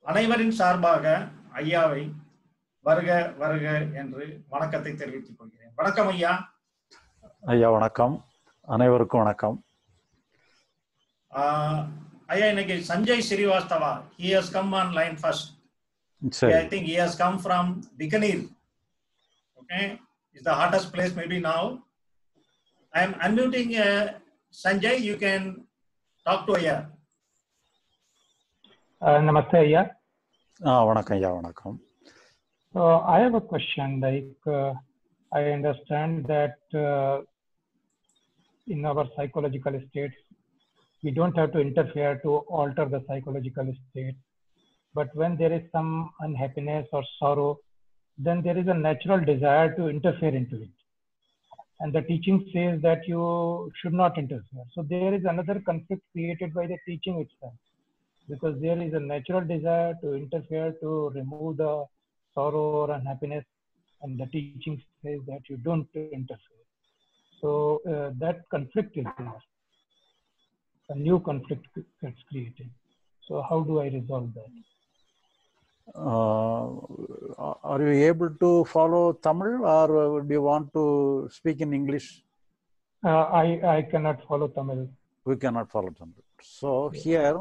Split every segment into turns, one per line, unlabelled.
அனைவரின் சார்பாக ஐயாவை வருக வருக என்று வணக்கத்தை தெரிவித்துக் கொள்கிறேன் வணக்கம் ஐயா
ஐயா வணக்கம் அனைவருக்கும் வணக்கம்
ஆஹ், ஐயா இன்னைக்கு Sanjay Srivastava he has come on line first
சரி
I think he has come from Bikaner okay is the hottest place maybe now I am unmuting uh, Sanjay you can talk to ஐயா
Uh, Namaste, Ayya.
ஆ வணக்கம் ஐயா வணக்கம்
So I have a question. Like, uh, I understand that uh, in our psychological states, we don't have to interfere to alter the psychological state. But when there is some unhappiness or sorrow, then there is a natural desire to interfere into it. And the teaching says that you should not interfere. So there is another conflict created by the teaching itself. because there is a natural desire to interfere to remove the sorrow or unhappiness and the teaching says that you don't interfere so uh, that conflict is there a new conflict gets created so how do i resolve that
Uh, are you able to follow Tamil or would you want to speak in English?
uh, i i cannot follow tamil
We cannot follow Tamil. So here,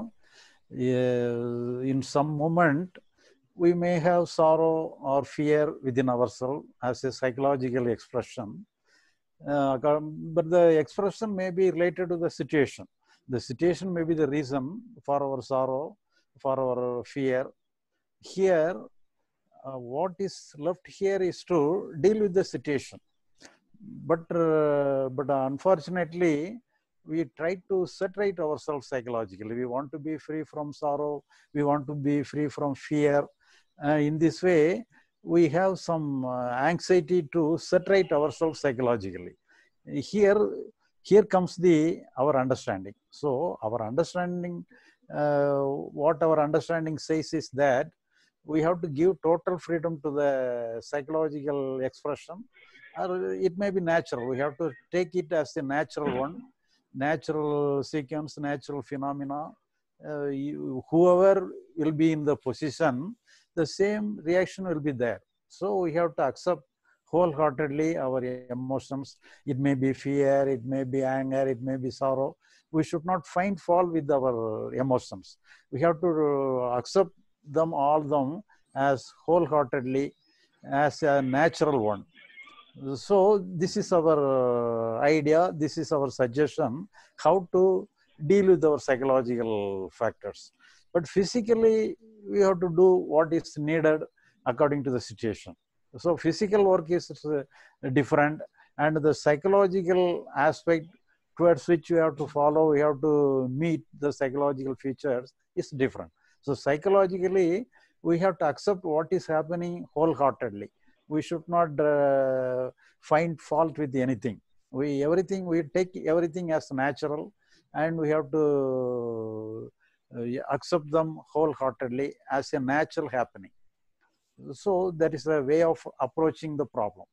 uh, in some moment, we may have sorrow or fear within ourselves as a psychological expression. Uh, but the expression may be related to the situation. The situation may be the reason for our sorrow, for our fear. Here, uh, what is left here is to deal with the situation. But, uh, but unfortunately, we try to separate ourselves psychologically. We want to be free from sorrow. We want to be free from fear. Uh, in this way, we have some uh, anxiety to separate ourselves psychologically. Here, here comes the our understanding. So our understanding, uh, what our understanding says is that we have to give total freedom to the psychological expression, or it may be natural. We have to take it as a natural one natural sequence, natural phenomena. Uh, you, whoever will be in the position, the same reaction will be there. So we have to accept wholeheartedly our emotions. It may be fear, it may be anger, it may be sorrow. We should not find fault with our emotions. We have to uh, accept them, all them, as wholeheartedly, as a natural one so this is our uh, idea this is our suggestion how to deal with our psychological factors but physically we have to do what is needed according to the situation so physical work is uh, different and the psychological aspect towards which we have to follow we have to meet the psychological features is different so psychologically we have to accept what is happening wholeheartedly we should not uh, find fault with anything we everything we take everything as natural and we have to uh, accept them wholeheartedly as a natural happening so that is a way of approaching the problem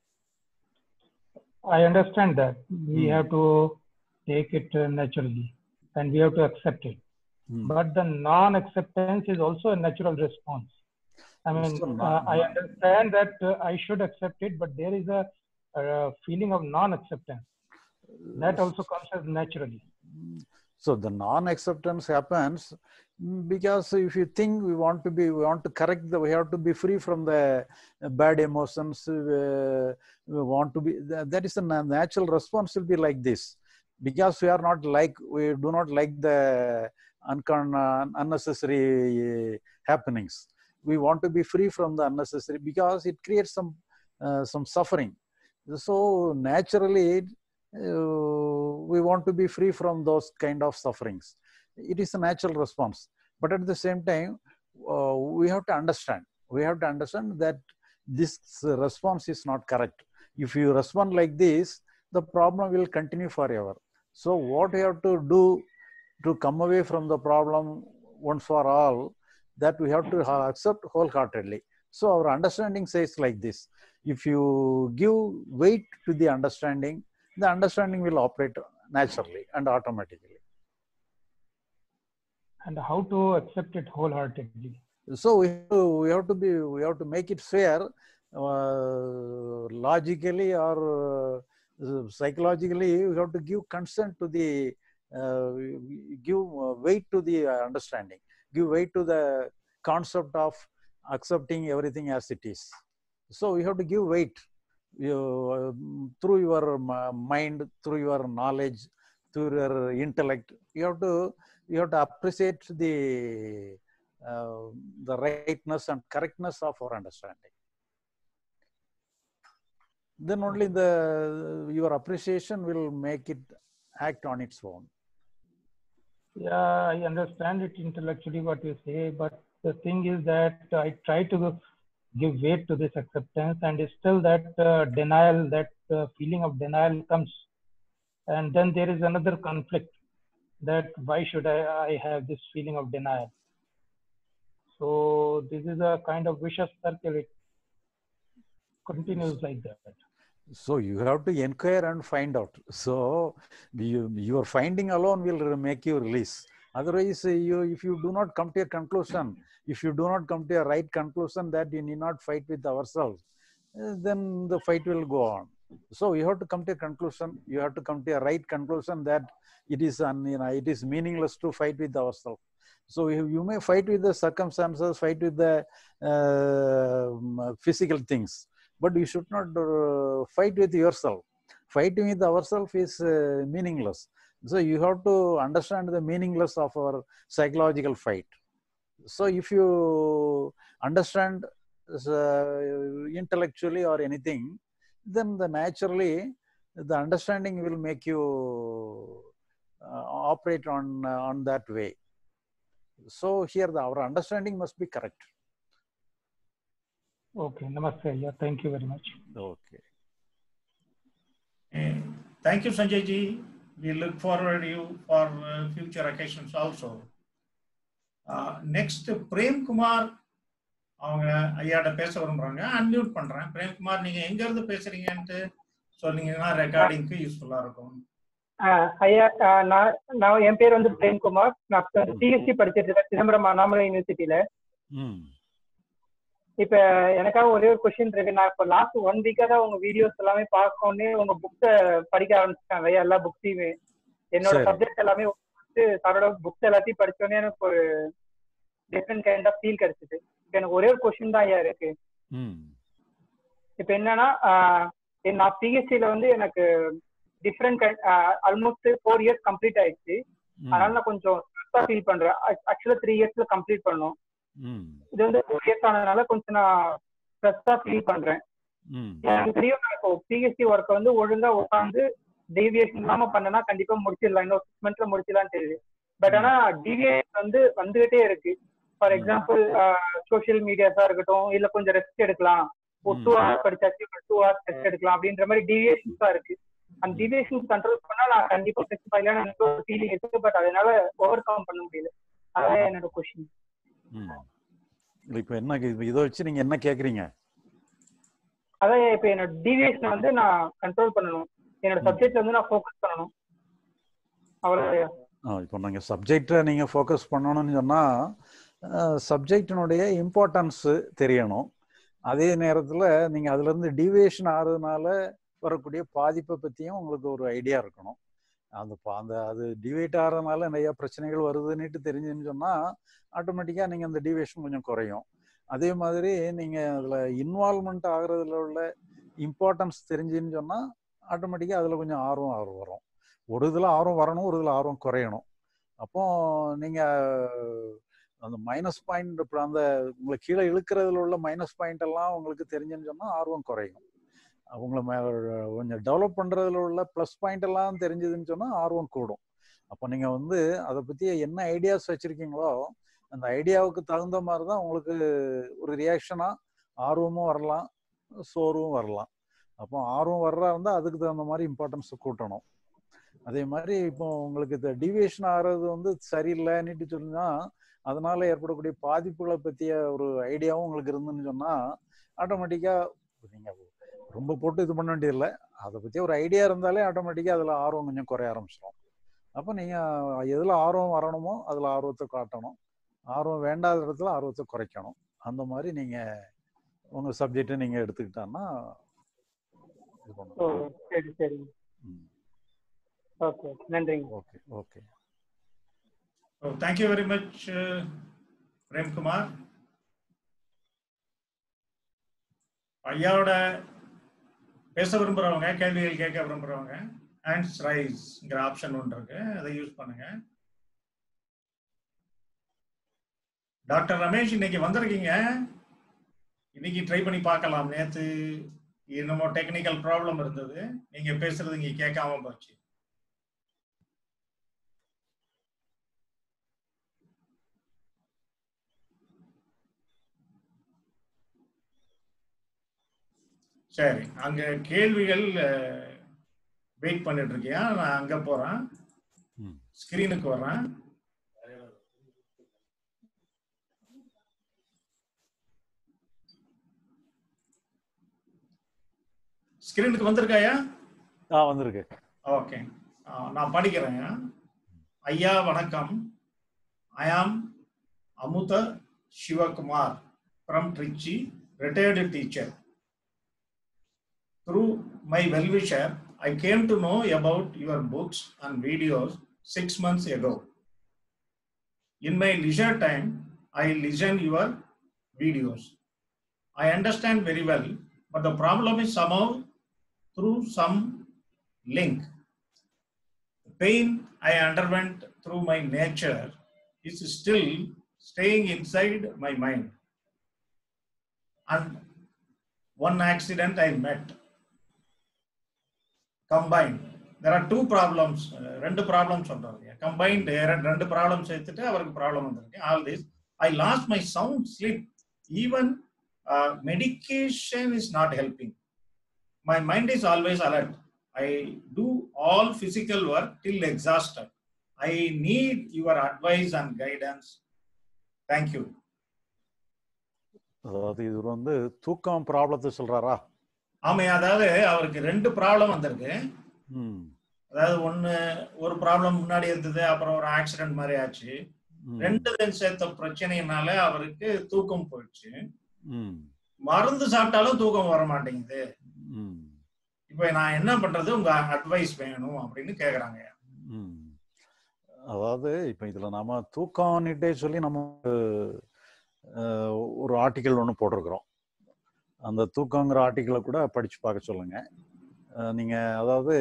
i understand that we
Hmm.
have to take it uh, naturally and we have to accept it
Hmm.
but the non-acceptance is also a natural response i mean
So
uh,
non-
i understand that uh, i should accept it but there is a, a feeling of non-acceptance that also comes as naturally
so the non-acceptance happens mm, because if you think we want to be we want to correct the we have to be free from the uh, bad emotions uh, we want to be that that is a na- natural response will be like this because we are not like we do not like the uncon- uh, unnecessary uh, happenings we want to be free from the unnecessary because it creates some uh, some suffering so naturally uh, we want to be free from those kind of sufferings it is a natural response but at the same time uh, we have to understand we have to understand that this response is not correct if you respond like this the problem will continue forever so what we have to do to come away from the problem once for all that we have to ha- accept wholeheartedly so our understanding says like this if you give weight to the understanding the understanding will operate naturally and automatically
and how to accept it wholeheartedly
so we have to, we have to be we have to make it fair uh, logically or uh, psychologically we have to give consent to the uh, give uh, weight to the uh, understanding give weight to the concept of accepting everything as it is so we have to give weight you, um, through your m- mind through your knowledge through your intellect you have to you have to appreciate the uh, the rightness and correctness of our understanding then only the your appreciation will make it act on its own
Yeah, I understand it intellectually what you say, but the thing is that I try to give weight to this acceptance, and it's still that uh, denial, that uh, feeling of denial comes, and then there is another conflict. That why should I, I have this feeling of denial? So this is a kind of vicious circle. It continues like that.
so you have to inquire and find out so you, your finding alone will make you release otherwise you if you do not come to a conclusion if you do not come to a right conclusion that you need not fight with ourselves uh, then the fight will go on so you have to come to a conclusion you have to come to a right conclusion that it is un, you know, it is meaningless to fight with ourselves so you, you may fight with the circumstances fight with the uh, physical things but you should not uh, fight with yourself fighting with ourselves is uh, meaningless so you have to understand the meaningless of our psychological fight so if you understand uh, intellectually or anything then the naturally the understanding will make you uh, operate on uh, on that way so here the, our understanding must be correct
Okay, namaste. Yeah, thank you very much.
okay
And thank you, Sanjay ji. We look forward you for uh, future occasions also. Uh, next, Prem Kumar அவங்க ஐயாட்ட பேச விரும்புறாங்க unmute பண்றேன் frame Kumar நீங்க எங்க இருந்து பேசுறீங்கன்ட்டு சொன்னீங்கன்னா ரெக்கார்டிங்க்கு யூஸ்ஃபுல்லா இருக்கும்
ஆஹ் ஐயா ஆஹ் நான் நான் என் பேர் வந்து பிரேம்குமார் நான் பிஎஸ்சி படிச்சிட்டு இருக்கேன் சிதம்பரம் அண்ணாமலை யூனிவர்சிட்டியில
ம்
இப்ப எனக்காக ஒரே ஒரு கொஸ்டின் இருக்கு நான் இப்போ லாஸ்ட் ஒன் வீக்கா தான் உங்க வீடியோஸ் எல்லாமே பார்க்கணுன்னே உங்க புக்ஸ படிக்க ஆரம்பிச்சிட்டாங்க ஐயா எல்லா புக்ஸையுமே என்னோட
சரி.
சப்ஜெக்ட் எல்லாமே வந்து சாரோட புக்ஸ் எல்லாத்தையும் படிச்சோன்னே எனக்கு ஒரு டிஃப்ரெண்ட் கைண்ட் ஆஃப் ஃபீல் கிடைச்சிது இப்ப எனக்கு ஒரே ஒரு கொஸ்டின் தான் ஐயா இருக்கு
ம்
இப்ப என்னன்னா ஆஹ் நான் பிஎஸ்சியில வந்து எனக்கு different almost four years complete ஆயிடுச்சு அதனால நான் கொஞ்சம் ஃபீல் பண்றேன் ஆக்சுவலா த்ரீ இயர்ஸ்ல கம்ப்ளீட் பண்ணணும்
ம்
இது வந்து ஃபோர் இயர்ஸ் ஆனதுனால கொஞ்சம் நான் ஸ்ட்ரெஸ்ஸா ஃபீல் பண்றேன்
ம்
எனக்கு தெரியும் நான் இப்போ பிஎஸ்சி ஒர்க்கை வந்து ஒழுங்கா உட்காந்து டீவியேஷன் இல்லாம பண்ணனா கண்டிப்பா முடிச்சிடலாம் இன்னும் சிக்ஸ் மந்த்ஸ்ல முடிச்சிடலாம் தெரியுது பட் ஆனா டீவியேஷன் வந்து வந்துகிட்டே இருக்கு ஃபார் எக்ஸாம்பிள் சோஷியல் மீடியாஸா இருக்கட்டும் இல்ல கொஞ்சம் ரெஸ்ட் எடுக்கலாம் ஒரு டூ ஹவர்ஸ் படிச்சாச்சு டூ ஹவர்ஸ் ரெஸ்ட் எடுக்கலாம் அப்படின்ற மாதிரி டீவியேஷன்ஸா இருக்கு அந்த டீவியேஷன் கண்ட்ரோல் பண்ணா நான் கண்டிப்பா ஃபிக்ஸ் பண்ணலாம் எனக்கு ஒரு ஃபீலிங் இருக்கு பட் அதனால ஓவர் கம் பண்ண முடியல அதான் என்னோட கொஸ்டின்
ம் இப்போ என்ன இது- இதை வச்சு நீங்க என்ன கேக்குறீங்க
அதான் இப்ப என்னோட டீவியேஷன் வந்து நான் கண்ட்ரோல் பண்ணணும் என்னோட சப்ஜெக்ட்ல வந்து நான் ஃபோக்கஸ் பண்ணணும் அவ்வளவுதான்
ஆ, இப்போ நீங்க சப்ஜெக்டை நீங்க ஃபோக்கஸ் பண்ணணும்னு சொன்னா சப்ஜெக்டினுடைய இம்பார்ட்டன்ஸ் தெரியணும் அதே நேரத்துல நீங்க அதுல இருந்து டிவியேஷன் ஆகிறதுனால வரக்கூடிய பாதிப்பை பத்தியும் உங்களுக்கு ஒரு ஐடியா இருக்கணும் அந்த பா- அந்த அது டிவேட் ஆகிறதுனால நிறைய பிரச்சனைகள் வருதுன்னுட்டு தெரிஞ்சுன்னு சொன்னா ஆட்டோமேட்டிக்கா நீங்க அந்த டிவியேஷன் கொஞ்சம் குறையும் அதே மாதிரி நீங்க அதுல இன்வால்மெண்ட் ஆகுறதுல உள்ள இம்பார்ட்டன்ஸ் தெரிஞ்சுன்னு சொன்னா ஆட்டோமேட்டிக்கா அதுல கொஞ்சம் ஆர்வம் ஆர்வம் வரும் ஒரு இதுல ஆர்வம் வரணும் ஒரு இதுல ஆர்வம் குறையணும் அப்போ நீங்க அந்த மைனஸ் பாயிண்ட் அந்த உங்களை கீழே இழுக்கிறதுல உள்ள மைனஸ் பாயிண்ட் எல்லாம் உங்களுக்கு தெரிஞ்சுன்னு சொன்னா ஆர்வம் குறையும் உங்களை மே- கொஞ்சம் டெவலப் பண்றதுல உள்ள ப்ளஸ் பாயிண்ட் எல்லாம் தெரிஞ்சதுன்னு சொன்னா ஆர்வம் கூடும் அப்போ நீங்க வந்து அதை பத்தி என்ன ஐடியாஸ் வச்சிருக்கீங்களோ அந்த ஐடியாவுக்கு தகுந்த மாதிரி தான் உங்களுக்கு ஒரு ரியாக்ஷனா ஆர்வமும் வரலாம் சோர்வும் வரலாம் அப்போ ஆர்வம் வர்றா இருந்தா அதுக்கு தகுந்த மாதிரி இம்பார்ட்டன்ஸ் கூட்டணும் அதே மாதிரி இப்போ உங்களுக்கு இந்த டிவியேஷன் ஆகிறது வந்து சரியில்லைன்னுட்டு சொன்னா அதனால ஏற்படக்கூடிய பாதிப்புகளை பத்திய ஒரு ஐடியாவும் உங்களுக்கு இருந்துன்னு சொன்னா ஆட்டோமேட்டிக்கா நீங்க ரொம்ப போட்டு இது பண்ண வேண்டியதில்லை அதை பத்தி ஒரு ஐடியா இருந்தாலே ஆட்டோமேட்டிக்கா அதுல ஆர்வம் கொஞ்சம் குறைய ஆரம்பிச்சிடும் அப்போ நீங்க எதுல ஆர்வம் வரணுமோ அதுல ஆர்வத்தை காட்டணும் ஆர்வம் வேண்டாத இடத்துல ஆர்வத்தை குறைக்கணும் அந்த மாதிரி நீங்க உங்க சப்ஜெக்டை நீங்க எடுத்துக்கிட்டான்னா இது
ஓ
பண்ணலாம்
சரி சரி ஓகே நன்றிங்க
okay okay
So thank you very much, uh, Prem Kumar. ஐயாவோட பேச விரும்புறவங்க கேள்விகள் கேட்க விரும்புறவங்க ஹேண்ட்ஸ் ரைஸ்ங்கிற ஆப்ஷன் ஒன்று இருக்கு அதை யூஸ் பண்ணுங்க டாக்டர் ரமேஷ் இன்னைக்கு வந்திருக்கீங்க இன்னைக்கு ட்ரை பண்ணி பார்க்கலாம் நேத்து என்னமோ டெக்னிக்கல் ப்ராப்ளம் இருந்தது நீங்க பேசுறது இங்க கேட்காம போச்சு சரி அங்க கேள்விகள் வெயிட் பண்ணிட்டு இருக்கியா நான் அங்க போறேன்
ம்.
ஸ்கிரீனுக்கு வர்றேன் ஸ்கிரீனுக்கு வந்திருக்காயா
ஆ வந்திருக்கு
ஓகே நான் படிக்கிறேன் ஐயா வணக்கம் I am Amutha Sivakumar from Trichy retired teacher Through my well-wisher, I came to know about your books and videos six months ago. In my leisure time, I listen your videos. I understand very well, but the problem is somehow through some link. The pain I underwent through my nature is still staying inside my mind. And one accident I met combined. There are two problems. uh, ரெண்டு problem சொல்றாங்க combined ரெண்டு problem சேர்த்துட்டு அவருக்கு problem வந்திருக்கு all this I lost my sound sleep even medication is not helping my mind is always alert I do all physical work till exhausted I need your advice and guidance thank you
அதாவது இது வந்து தூக்கம் ப்ராப்ளத்தை சொல்றாரா
ஆமா அதாவது அவருக்கு ரெண்டு ப்ராப்ளம் வந்திருக்கு
ம்
அதாவது ஒண்ணு ஒரு ப்ராப்ளம் முன்னாடி இருந்தது அப்புறம் ஒரு ஆக்சிடென்ட் மாதிரி ஆச்சு
ம்,
ரெண்டு சேர்த்த பிரச்சனையினால அவருக்கு தூக்கம் போயிடுச்சு
ம்
மருந்து சாப்பிட்டாலும் தூக்கம் வர மாட்டேங்குது
ம்
இப்ப நான் என்ன பண்றது உங்க அட்வைஸ் வேணும் அப்படின்னு கேக்குறாங்க
ம். அதாவது இப்போ இதில் நாம தூக்கம்னுட்டே சொல்லி நம்ம அஹ், ஒரு ஆர்டிக்கல் ஒன்று போட்டிருக்கிறோம் அந்த தூக்கங்கிற ஆர்டிக்கலை கூட படிச்சு பார்க்க சொல்லுங்க அஹ், நீங்க அதாவது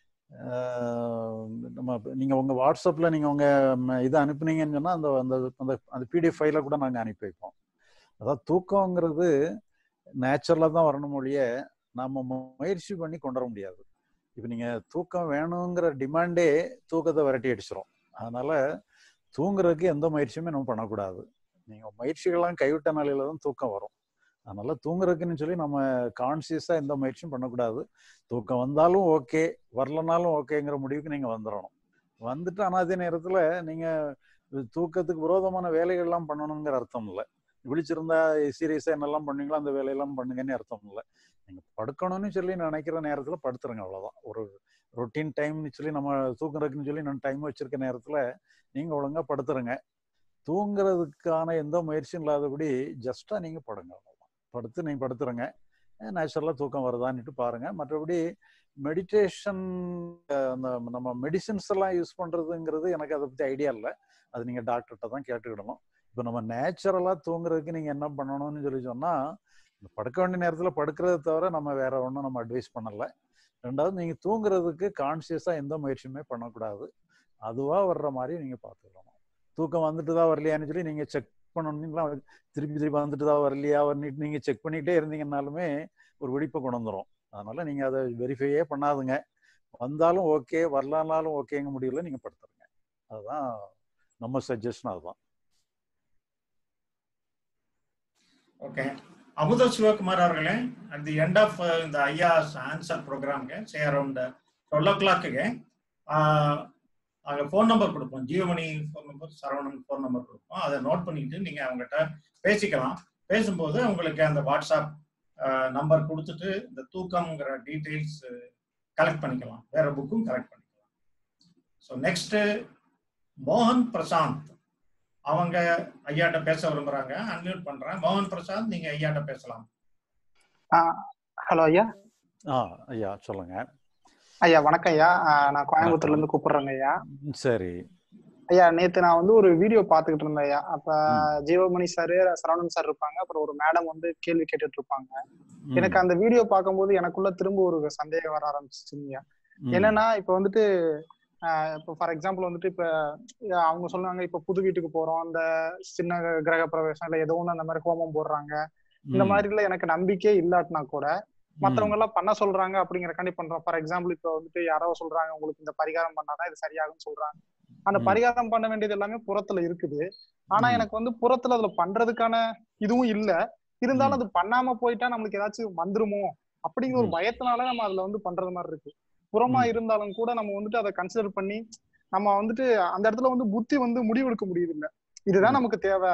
அஹ், நம்ம நீங்க உங்க வாட்ஸ்அப்ல நீங்க உங்க ம, இதை அனுப்புனீங்கன்னு சொன்னா அந்த அந்த அந்த அந்த பிடிஎஃப் ஃபைலை கூட நாங்க அனுப்பி வைப்போம் அதாவது தூக்கங்கிறது நேச்சுரலாக தான் வரணும் ஒழிய நாம முயற்சி பண்ணி கொண்டு வர முடியாது இப்போ நீங்க தூக்கம் வேணுங்கிற டிமாண்டே தூக்கத்தை விரட்டி அடிச்சிரும் அதனால தூங்குறதுக்கு எந்த முயற்சியுமே நம்ம பண்ணக்கூடாது நீங்க முயற்சிகள்லாம் கைவிட்ட நிலையில தான் தூக்கம் வரும் அதனால தூங்குறதுக்குன்னு சொல்லி நம்ம கான்சியஸா எந்த முயற்சியும் பண்ணக்கூடாது தூக்கம் வந்தாலும் ஓகே வரலனாலும் ஓகேங்கிற முடிவுக்கு நீங்க வந்துடணும் வந்துட்டு ஆனால் அதே நேரத்துல நீங்க தூக்கத்துக்கு விரோதமான வேலைகள்லாம் பண்ணணுங்கிற அர்த்தம் இல்லை விழிச்சிருந்தா சீரியஸா என்னெல்லாம் பண்ணுவீங்களோ அந்த வேலையெல்லாம் பண்ணுங்கன்னு அர்த்தம் இல்லை நீங்க படுக்கணும்னு சொல்லி நினைக்கிற நேரத்துல படுத்துருங்க அவ்வளவுதான் ஒரு ரொட்டீன் டைம்னு சொல்லி நம்ம தூங்குறதுக்குன்னு சொல்லி நான் டைம் வச்சிருக்க நேரத்துல நீங்க ஒழுங்கா படுத்துருங்க தூங்குறதுக்கான எந்த முயற்சியும் இல்லாதபடி ஜஸ்டா நீங்க படுங்க அவ்வளவுதான் படுத்து நீங்க படுத்துருங்க நேச்சுரலா தூக்கம் வருதான்னுட்டு பாருங்க மற்றபடி மெடிடேஷன் அந்த நம்ம மெடிசின்ஸ் எல்லாம் யூஸ் பண்றதுங்கிறது எனக்கு அதை பத்தி ஐடியா இல்லை அது நீங்க டாக்டர்கிட்ட தான் கேட்டுக்கிடணும் இப்போ நம்ம நேச்சுரலா தூங்குறதுக்கு நீங்க என்ன பண்ணணும்னு சொல்லி சொன்னா இந்த படுக்க வேண்டிய நேரத்துல படுக்கிறத தவிர நம்ம வேற ஒன்றும் நம்ம அட்வைஸ் பண்ணல ரெண்டாவது நீங்க தூங்குறதுக்கு கான்சியஸா எந்த முயற்சியுமே பண்ணக்கூடாது அதுவா வர்ற மாதிரி நீங்க பார்த்துக்கணும் தூக்கம் வந்துட்டு தான் வரலையான்னு சொல்லி நீங்க செக் பண்ணணுங்களா திருப்பி திருப்பி வந்துட்டு தான் வரலையா வந்துட்டு நீங்க செக் பண்ணிக்கிட்டே இருந்தீங்கன்னாலுமே ஒரு வெடிப்பை கொண்டு வந்துடும் அதனால நீங்க அதை வெரிஃபையே பண்ணாதுங்க வந்தாலும் ஓகே வரலனாலும் ஓகேங்க முடியல நீங்க படுத்துருங்க அதுதான் நம்ம சஜஷன் அதுதான்
ஓகே அமுத சிவகுமார் அவர்களே அட் தி எண்ட் ஆஃப் இந்த ஐயாஸ் ஆன்சர் ப்ரோக்ராம்க்கு சே அரௌண்ட் டுவெல் ஓ கிளாக்குக்கு அங்கே ஃபோன் நம்பர் கொடுப்போம் ஜியோமணி phone number Saravanan phone number கொடுப்போம் அதை நோட் பண்ணிக்கிட்டு நீங்கள் அவங்ககிட்ட பேசிக்கலாம் பேசும்போது உங்களுக்கு அந்த வாட்ஸ்அப் நம்பர் கொடுத்துட்டு இந்த தூக்கம்ங்கிற டீட்டெயில்ஸ் கலெக்ட் பண்ணிக்கலாம் வேற புக்கும் கலெக்ட் பண்ணிக்கலாம் ஸோ நெக்ஸ்ட் மோகன் பிரசாந்த் அவங்க ஐயாட்ட பேச விரும்புறாங்க அன்மியூட் பண்றேன் மோகன் பிரசாத் நீங்க ஐயாட்ட பேசலாம்
ஹலோ ஐயா
ஆ ஐயா சொல்லுங்க
ஐயா வணக்கம் ஐயா ஆஹ் நான் கோயம்புத்தூர்ல இருந்து கூப்பிடுறேங்க ஐயா
ம், சரி
ஐயா நேத்து நான் வந்து ஒரு வீடியோ பாத்துக்கிட்டு இருந்தேன் ஐயா அப்ப
ம்.
ஜீவமணி சார் சரவணன் சார் இருப்பாங்க அப்புறம் ஒரு மேடம் வந்து கேள்வி கேட்டுட்டு இருப்பாங்க
ம்,
எனக்கு அந்த வீடியோ பார்க்கும்போது எனக்குள்ள திரும்ப ஒரு சந்தேகம் வர ஆரம்பிச்சிச்சுங்க
ம்,
என்னன்னா இப்ப வந்துட்டு ஆஹ் இப்போ ஃபார் எக்ஸாம்பிள் வந்துட்டு இப்ப ஆஹ் அவங்க சொன்னாங்க இப்ப புது வீட்டுக்கு போறோம் அந்த சின்ன கிரக பிரவேசம் இல்ல ஏதோ ஒண்ணு அந்த மாதிரி ஹோமம் போடுறாங்க இந்த
ம்,
மாதிரில எனக்கு நம்பிக்கை இல்லாட்டினா கூட
ம்,
மத்தவங்க எல்லாம் பண்ண சொல்றாங்க அப்படிங்கறக்காண்டி பண்றோம் ஃபார் எக்ஸாம்பிள் இப்ப வந்துட்டு யாரோ சொல்றாங்க உங்களுக்கு இந்த பரிகாரம் பண்ணாதான் இது சரியாகும்னு சொல்றாங்க அந்த
ம்.
பரிகாரம் பண்ண வேண்டியது எல்லாமே புறத்துல இருக்குது ஆனா
ம்.
எனக்கு வந்து புறத்துல அதுல பண்றதுக்கான இதுவும் இல்ல இருந்தாலும்
ம்.
அது பண்ணாம போயிட்டா நம்மளுக்கு ஏதாச்சும் வந்துருமோ அப்படிங்கிற ஒரு
ம்.
பயத்தினால நம்ம அதுல வந்து பண்றது மாதிரி இருக்கு புறமா
ம்.
இருந்தாலும் கூட நம்ம வந்துட்டு அதை கன்சிடர் பண்ணி நம்ம வந்துட்டு அந்த இடத்துல வந்து புத்தி வந்து முடிவெடுக்க முடியுது இல்ல இதுதான்
ம்.
நமக்கு தேவை